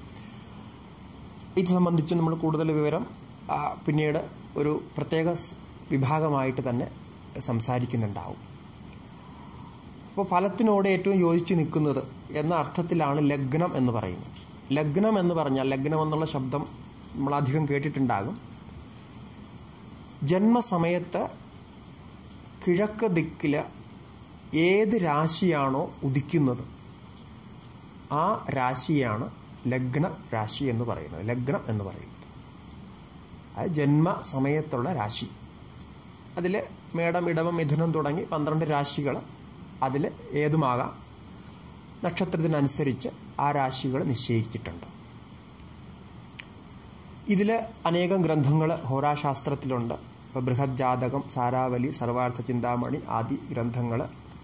ഇത് സംബന്ധിച്ച് നമ്മൾ കൂടുതൽ വിവരം ആ, പിന്നീട് ഒരു പ്രത്യേക സ് വിഭാഗമായിട്ട് തന്നെ സംസാരിക്കുന്നുണ്ടാവും അപ്പോൾ ഫലത്തിനോട് ഏറ്റവും യോജിച്ച് നിൽക്കുന്നത് എന്ന അർത്ഥത്തിലാണ് ലഗ്നം എന്ന് പറയുന്നത് ലഗ്നം എന്ന് പറഞ്ഞാൽ ലഗ്നം എന്നുള്ള ശബ്ദം നമ്മൾ അധികം കേട്ടിട്ടുണ്ടാകും ജന്മസമയത്ത് കിഴക്ക് ദിക്കിൽ ഏത് രാശിയാണോ ഉദിക്കുന്നത് ആ രാശിയാണ് ലഗ്ന രാശി എന്ന് പറയുന്നത് ലഗ്നം എന്ന് പറയുന്നത് അത് ജന്മ സമയത്തുള്ള രാശി അതിൽ മേടം ഇടവം മിഥുനം തുടങ്ങി പന്ത്രണ്ട് രാശികൾ അതിൽ ഏതുമാകാം നക്ഷത്രത്തിനനുസരിച്ച് ആ രാശികൾ നിശ്ചയിച്ചിട്ടുണ്ട് ഇതിൽ അനേകം ഗ്രന്ഥങ്ങൾ ഹോരാശാസ്ത്രത്തിലുണ്ട് ഇപ്പോൾ ബൃഹത് ജാതകം സാരാവലി സർവാർത്ഥ ചിന്താമണി ആദി ഗ്രന്ഥങ്ങൾ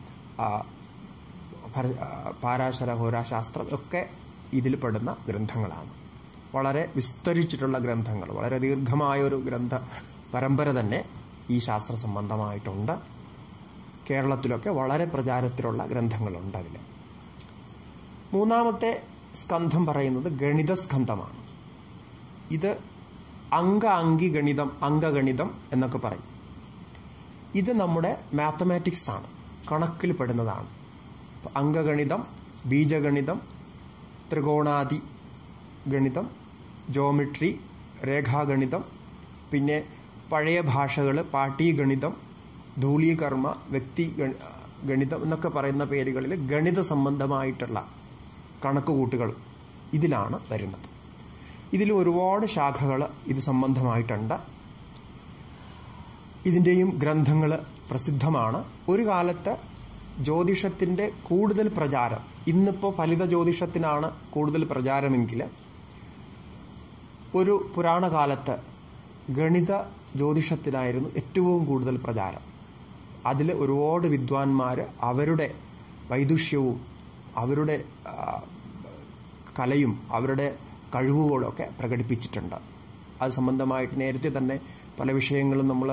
പാരാശര ഹോരാശാസ്ത്രം ഒക്കെ ഇതിൽ പെടുന്ന ഗ്രന്ഥങ്ങളാണ് വളരെ വിസ്തരിച്ചിട്ടുള്ള ഗ്രന്ഥങ്ങൾ വളരെ ദീർഘമായ ഒരു ഗ്രന്ഥ പരമ്പര തന്നെ ഈ ശാസ്ത്ര സംബന്ധമായിട്ടുണ്ട് കേരളത്തിലൊക്കെ വളരെ പ്രചാരത്തിലുള്ള ഗ്രന്ഥങ്ങളുണ്ട് അതിൽ മൂന്നാമത്തെ സ്കന്ധം പറയുന്നത് ഗണിത സ്കന്ധമാണ് ഇത് അങ്ക അങ്കി ഗണിതം അംഗഗണിതം എന്നൊക്കെ പറയും ഇത് നമ്മുടെ മാത്തമാറ്റിക്സ് ആണ് കണക്കിൽ പെടുന്നതാണ് ഇപ്പൊ അംഗഗണിതം ബീജഗണിതം ത്രികോണാദി ഗണിതം ജോമെട്രി രേഖാഗണിതം പിന്നെ പഴയ ഭാഷകൾ പാട്ടീഗണിതം ധൂളീകർമ്മ വ്യക്തി ഗണി- ഗണിതം എന്നൊക്കെ പറയുന്ന പേരുകളിൽ ഗണിത സംബന്ധമായിട്ടുള്ള കണക്കുകൂട്ടുകൾ ഇതിലാണ് വരുന്നത് ഇതിൽ ഒരുപാട് ശാഖകൾ ഇത് സംബന്ധമായിട്ടുണ്ട് ഇതിൻ്റെയും ഗ്രന്ഥങ്ങൾ പ്രസിദ്ധമാണ് ഒരു കാലത്ത് ജ്യോതിഷത്തിൻ്റെ കൂടുതൽ പ്രചാരം ഇന്നിപ്പോൾ ഫലിത ജ്യോതിഷത്തിനാണ് കൂടുതൽ പ്രചാരമെങ്കിൽ ഒരു പുരാണ കാലത്ത് ഗണിത ജ്യോതിഷത്തിനായിരുന്നു ഏറ്റവും കൂടുതൽ പ്രചാരം അതിൽ ഒരുപാട് വിദ്വാൻമാർ അവരുടെ വൈദുഷ്യവും അവരുടെ ആ, കലയും അവരുടെ കഴിവുകളൊക്കെ പ്രകടിപ്പിച്ചിട്ടുണ്ട് അത് സംബന്ധമായിട്ട് നേരത്തെ തന്നെ പല വിഷയങ്ങളും നമ്മൾ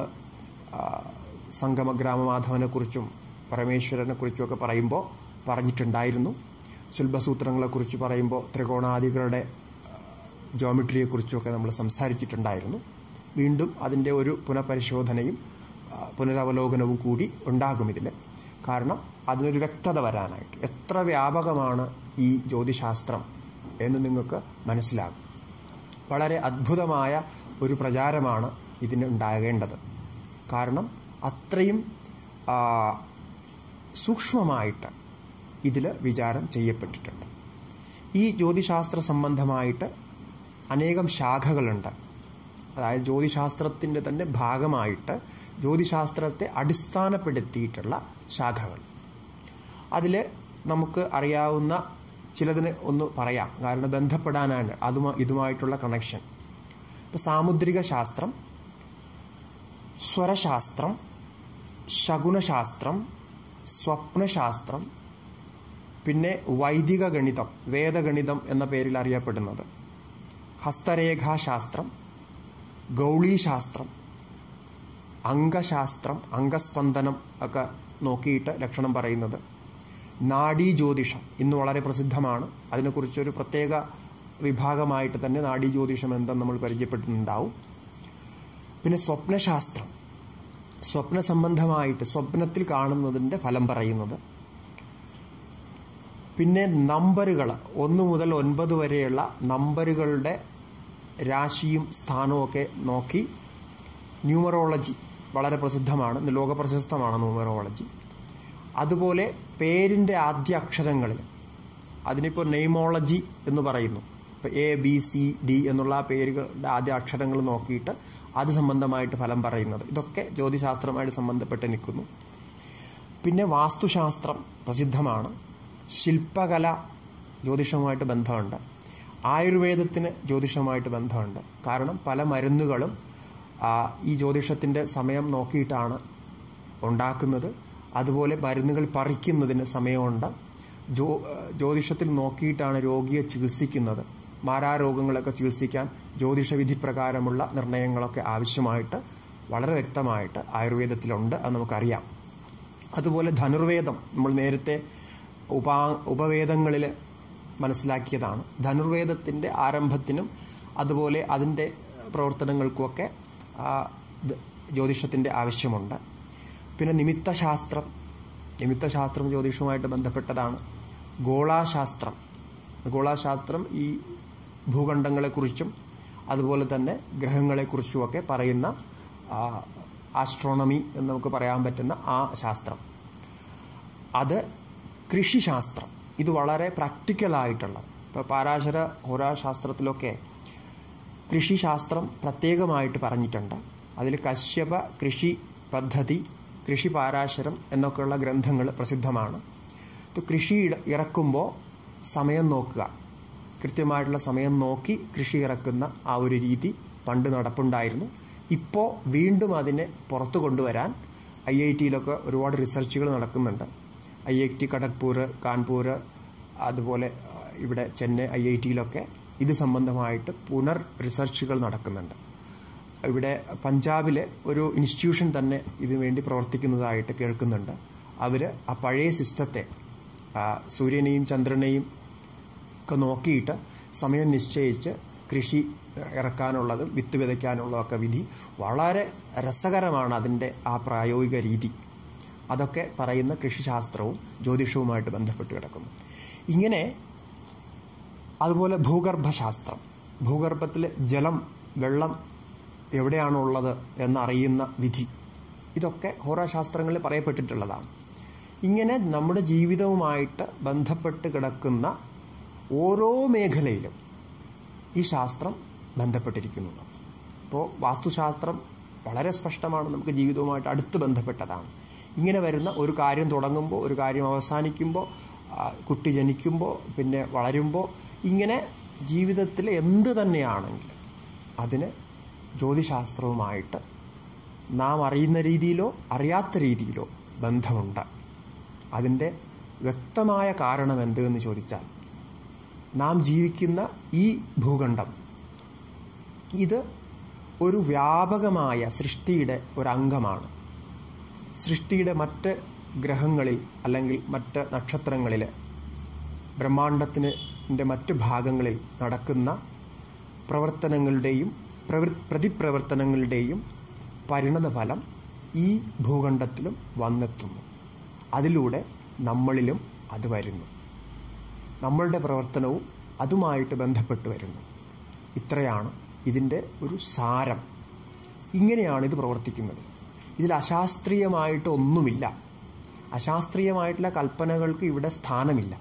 സംഗമഗ്രാമമാധവനെക്കുറിച്ചും പരമേശ്വരനെക്കുറിച്ചും ഒക്കെ പറയുമ്പോൾ പറഞ്ഞിട്ടുണ്ടായിരുന്നു ശില്പസൂത്രങ്ങളെക്കുറിച്ച് പറയുമ്പോൾ ത്രികോണാദികളുടെ ജോമെട്രിയെക്കുറിച്ചുമൊക്കെ നമ്മൾ സംസാരിച്ചിട്ടുണ്ടായിരുന്നു വീണ്ടും അതിൻ്റെ ഒരു പുനഃപരിശോധനയും ആ, പുനരവലോകനവും കൂടി ഉണ്ടാകും ഇതിൽ കാരണം അതിനൊരു വ്യക്തത വരാനായിട്ട് എത്ര വ്യാപകമാണ് ഈ ജ്യോതിശാസ്ത്രം എന്ന് നിങ്ങൾക്ക് മനസ്സിലാകും വളരെ അദ്ഭുതമായ ഒരു പ്രചാരമാണ് ഇതിന് ഉണ്ടാകേണ്ടത് കാരണം അത്രയും ആ, സൂക്ഷ്മമായിട്ട് ഇതിൽ വിചാരം ചെയ്യപ്പെട്ടിട്ടുണ്ട് ഈ ജ്യോതിശാസ്ത്ര സംബന്ധമായിട്ട് അനേകം ശാഖകളുണ്ട് അതായത് ജ്യോതിശാസ്ത്രത്തിൻ്റെ തന്നെ ഭാഗമായിട്ട് ജ്യോതിശാസ്ത്രത്തെ അടിസ്ഥാനപ്പെടുത്തിയിട്ടുള്ള ശാഖകൾ അതിൽ നമുക്ക് അറിയാവുന്ന ചിലതിന് ഒന്ന് പറയാം കാരണം ബന്ധപ്പെടാനാണ് അതുമാ ഇതുമായിട്ടുള്ള കണക്ഷൻ ഇപ്പം സാമുദ്രിക ശാസ്ത്രം സ്വരശാസ്ത്രം ശകുനശാസ്ത്രം സ്വപ്നശാസ്ത്രം പിന്നെ വൈദിക ഗണിതം വേദഗണിതം എന്ന പേരിൽ അറിയപ്പെടുന്നത് ഹസ്തരേഖാശാസ്ത്രം ഗൗളീശാസ്ത്രം അംഗശാസ്ത്രം അംഗസ്പന്ദനം ഒക്കെ നോക്കിയിട്ട് ലക്ഷണം പറയുന്നത് നാഡീ ജ്യോതിഷം ഇന്ന് വളരെ പ്രസിദ്ധമാണ് അതിനെക്കുറിച്ചൊരു പ്രത്യേക വിഭാഗമായിട്ട് തന്നെ നാഡീ ജ്യോതിഷം എന്തെന്ന് നമ്മൾ പരിചയപ്പെട്ടിട്ടുണ്ടാവും പിന്നെ സ്വപ്നശാസ്ത്രം സ്വപ്ന സംബന്ധമായിട്ട് സ്വപ്നത്തിൽ കാണുന്നതിൻ്റെ ഫലം പറയുന്നത് പിന്നെ നമ്പറുകൾ ഒന്ന് മുതൽ ഒൻപത് വരെയുള്ള നമ്പറുകളുടെ രാശിയും സ്ഥാനവും ഒക്കെ നോക്കി ന്യൂമറോളജി വളരെ പ്രസിദ്ധമാണ് ഇന്ന് ലോക പ്രശസ്തമാണ് ന്യൂമറോളജി അതുപോലെ പേരിൻ്റെ ആദ്യ അക്ഷരങ്ങളിൽ അതിനിപ്പോൾ നെയ്മോളജി എന്ന് പറയുന്നു ഇപ്പോൾ എ ബി സി ഡി എന്നുള്ള ആ പേരുകളുടെ ആദ്യ അക്ഷരങ്ങൾ നോക്കിയിട്ട് അത് സംബന്ധമായിട്ട് ഫലം പറയുന്നത് ഇതൊക്കെ ജ്യോതിശാസ്ത്രമായിട്ട് സംബന്ധപ്പെട്ട് നിൽക്കുന്നു പിന്നെ വാസ്തുശാസ്ത്രം പ്രസിദ്ധമാണ് ശില്പകല ജ്യോതിഷവുമായിട്ട് ബന്ധമുണ്ട് ആയുർവേദത്തിന് ജ്യോതിഷവുമായിട്ട് ബന്ധമുണ്ട് കാരണം പല മരുന്നുകളും ആ, ഈ ജ്യോതിഷത്തിൻ്റെ സമയം നോക്കിയിട്ടാണ് ഉണ്ടാക്കുന്നത് അതുപോലെ മരുന്നുകൾ പറിക്കുന്നതിന് സമയമുണ്ട് ജ്യോ ജ്യോതിഷത്തിൽ നോക്കിയിട്ടാണ് രോഗിയെ ചികിത്സിക്കുന്നത് മാരാരോഗങ്ങളൊക്കെ ചികിത്സിക്കാൻ ജ്യോതിഷവിധി പ്രകാരമുള്ള നിർണയങ്ങളൊക്കെ ആവശ്യമായിട്ട് വളരെ വ്യക്തമായിട്ട് ആയുർവേദത്തിലുണ്ട് അത് നമുക്കറിയാം അതുപോലെ ധനുർവേദം നമ്മൾ നേരത്തെ ഉപാ ഉപവേദങ്ങളിൽ മനസ്സിലാക്കിയതാണ് ധനുർവേദത്തിൻ്റെ ആരംഭത്തിനും അതുപോലെ അതിൻ്റെ പ്രവർത്തനങ്ങൾക്കുമൊക്കെ ആ, ദ- ജ്യോതിഷത്തിൻ്റെ ആവശ്യമുണ്ട് പിന്നെ നിമിത്തശാസ്ത്രം നിമിത്തശാസ്ത്രം ജ്യോതിഷവുമായിട്ട് ബന്ധപ്പെട്ടതാണ് ഗോളാശാസ്ത്രം ഗോളാശാസ്ത്രം ഈ ഭൂഖണ്ഡങ്ങളെക്കുറിച്ചും അതുപോലെ തന്നെ ഗ്രഹങ്ങളെക്കുറിച്ചുമൊക്കെ പറയുന്ന ആ, ആസ്ട്രോണമി എന്ന് നമുക്ക് പറയാൻ പറ്റുന്ന ആ ശാസ്ത്രം അത് കൃഷിശാസ്ത്രം ഇത് വളരെ പ്രാക്ടിക്കലായിട്ടുള്ള ഇപ്പോൾ പാരാശര ഹോരാശാസ്ത്രത്തിലൊക്കെ കൃഷിശാസ്ത്രം പ്രത്യേകമായിട്ട് പറഞ്ഞിട്ടുണ്ട് അതിൽ കശ്യപ കൃഷി പദ്ധതി കൃഷി പാരാശരം എന്നൊക്കെയുള്ള ഗ്രന്ഥങ്ങൾ പ്രസിദ്ധമാണ് ഇത് കൃഷി ഇട- ഇറക്കുമ്പോൾ സമയം നോക്കുക കൃത്യമായിട്ടുള്ള സമയം നോക്കി കൃഷി ഇറക്കുന്ന ആ ഒരു രീതി പണ്ട് നടപ്പുണ്ടായിരുന്നു ഇപ്പോൾ വീണ്ടും അതിനെ പുറത്തു കൊണ്ടുവരാൻ ഐ ഐ ടിയിലൊക്കെ ഒരുപാട് റിസർച്ചുകൾ നടക്കുന്നുണ്ട് I I T Kharagpur Kanpur അതുപോലെ ആ, ഇവിടെ ചെന്നൈ ഐ ഐ ടിയിലൊക്കെ ഇത് സംബന്ധമായിട്ട് പുനർ റിസർച്ചുകൾ നടക്കുന്നുണ്ട് ഇവിടെ പഞ്ചാബിലെ ഒരു ഇൻസ്റ്റിറ്റ്യൂഷൻ തന്നെ ഇതിനു വേണ്ടി പ്രവർത്തിക്കുന്നതായിട്ട് കേൾക്കുന്നുണ്ട് അവർ ആ പഴയ സിസ്റ്റത്തെ ആ, സൂര്യനെയും ചന്ദ്രനെയും ഒക്കെ നോക്കിയിട്ട് സമയം നിശ്ചയിച്ച് കൃഷി ഇറക്കാനുള്ളതും വിത്ത് വിതയ്ക്കാനുള്ളതൊക്കെ വിധി വളരെ രസകരമാണ് അതിൻ്റെ ആ പ്രായോഗിക രീതി അതൊക്കെ പറയുന്ന കൃഷിശാസ്ത്രവും ജ്യോതിഷവുമായിട്ട് ബന്ധപ്പെട്ട് കിടക്കുന്നു ഇങ്ങനെ അതുപോലെ ഭൂഗർഭശാസ്ത്രം ഭൂഗർഭത്തിലെ ജലം വെള്ളം എവിടെയാണുള്ളത് എന്നറിയുന്ന വിധി ഇതൊക്കെ ഹോറാശാസ്ത്രങ്ങളിൽ പറയപ്പെട്ടിട്ടുള്ളതാണ് ഇങ്ങനെ നമ്മുടെ ജീവിതവുമായിട്ട് ബന്ധപ്പെട്ട് കിടക്കുന്ന ഓരോ മേഖലയിലും ഈ ശാസ്ത്രം ബന്ധപ്പെട്ടിരിക്കുന്നു ഇപ്പോൾ വാസ്തുശാസ്ത്രം വളരെ സ്പഷ്ടമാണ് നമുക്ക് ജീവിതവുമായിട്ട് അടുത്ത് ബന്ധപ്പെട്ടതാണ് ഇങ്ങനെ വരുന്ന ഒരു കാര്യം തുടങ്ങുമ്പോൾ ഒരു കാര്യം അവസാനിക്കുമ്പോൾ ആ, കുട്ടി ജനിക്കുമ്പോൾ പിന്നെ വളരുമ്പോൾ ഇങ്ങനെ ജീവിതത്തിൽ എന്ത് തന്നെയാണെങ്കിലും അതിന് ജ്യോതിശാസ്ത്രവുമായിട്ട് നാം അറിയുന്ന രീതിയിലോ അറിയാത്ത രീതിയിലോ ബന്ധമുണ്ട് അതിൻ്റെ വ്യക്തമായ കാരണം എന്തെന്ന് ചോദിച്ചാൽ നാം ജീവിക്കുന്ന ഈ ഭൂഖണ്ഡം ഇത് ഒരു വ്യാപകമായ സൃഷ്ടിയുടെ ഒരു അംഗമാണ് സൃഷ്ടിയുടെ മറ്റ് ഗ്രഹങ്ങളിൽ അല്ലെങ്കിൽ മറ്റ് നക്ഷത്രങ്ങളിൽ ബ്രഹ്മാണ്ടത്തിൻ്റെ മറ്റ് ഭാഗങ്ങളിൽ നടക്കുന്ന പ്രവർത്തനങ്ങളുടെയും പ്രവൃ- പ്രതിപ്രവർത്തനങ്ങളുടെയും പരിണതഫലം ഈ ഭൂഖണ്ഡത്തിലും വന്നെത്തുന്നു അതിലൂടെ നമ്മളിലും അത് വരുന്നു നമ്മളുടെ പ്രവർത്തനവും അതുമായിട്ട് ബന്ധപ്പെട്ട് വരുന്നു ഇത്രയാണ് ഇതിൻ്റെ ഒരു സാരം ഇങ്ങനെയാണ് ഇത് പ്രവർത്തിക്കുന്നത് ഇതിൽ അശാസ്ത്രീയമായിട്ട് ഒന്നുമില്ല അശാസ്ത്രീയമായിട്ടുള്ള കൽപ്പനകൾക്ക് ഇവിടെ സ്ഥാനമില്ല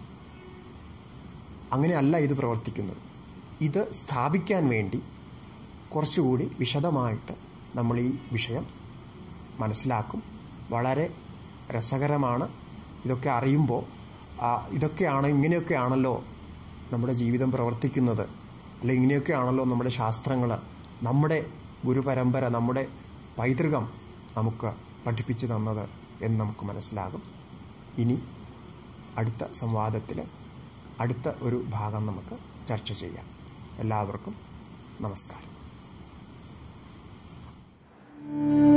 അങ്ങനെയല്ല ഇത് പ്രവർത്തിക്കുന്നത് ഇത് സ്ഥാപിക്കാൻ വേണ്ടി കുറച്ചുകൂടി വിശദമായിട്ട് നമ്മൾ ഈ വിഷയം മനസ്സിലാക്കും വളരെ രസകരമാണ് ഇതൊക്കെ അറിയുമ്പോൾ ആ, ഇതൊക്കെയാണ് ഇങ്ങനെയൊക്കെയാണല്ലോ നമ്മുടെ ജീവിതം പ്രവർത്തിക്കുന്നത് അല്ലെ ഇങ്ങനെയൊക്കെയാണല്ലോ നമ്മുടെ ശാസ്ത്രങ്ങൾ നമ്മുടെ ഗുരുപരമ്പര നമ്മുടെ പൈതൃകം നമുക്ക് പഠിപ്പിച്ചു തന്നത് എന്ന് നമുക്ക് മനസ്സിലാകും ഇനി അടുത്ത സംവാദത്തിൽ അടുത്ത ഒരു ഭാഗം നമുക്ക് ചർച്ച ചെയ്യാം എല്ലാവർക്കും നമസ്കാരം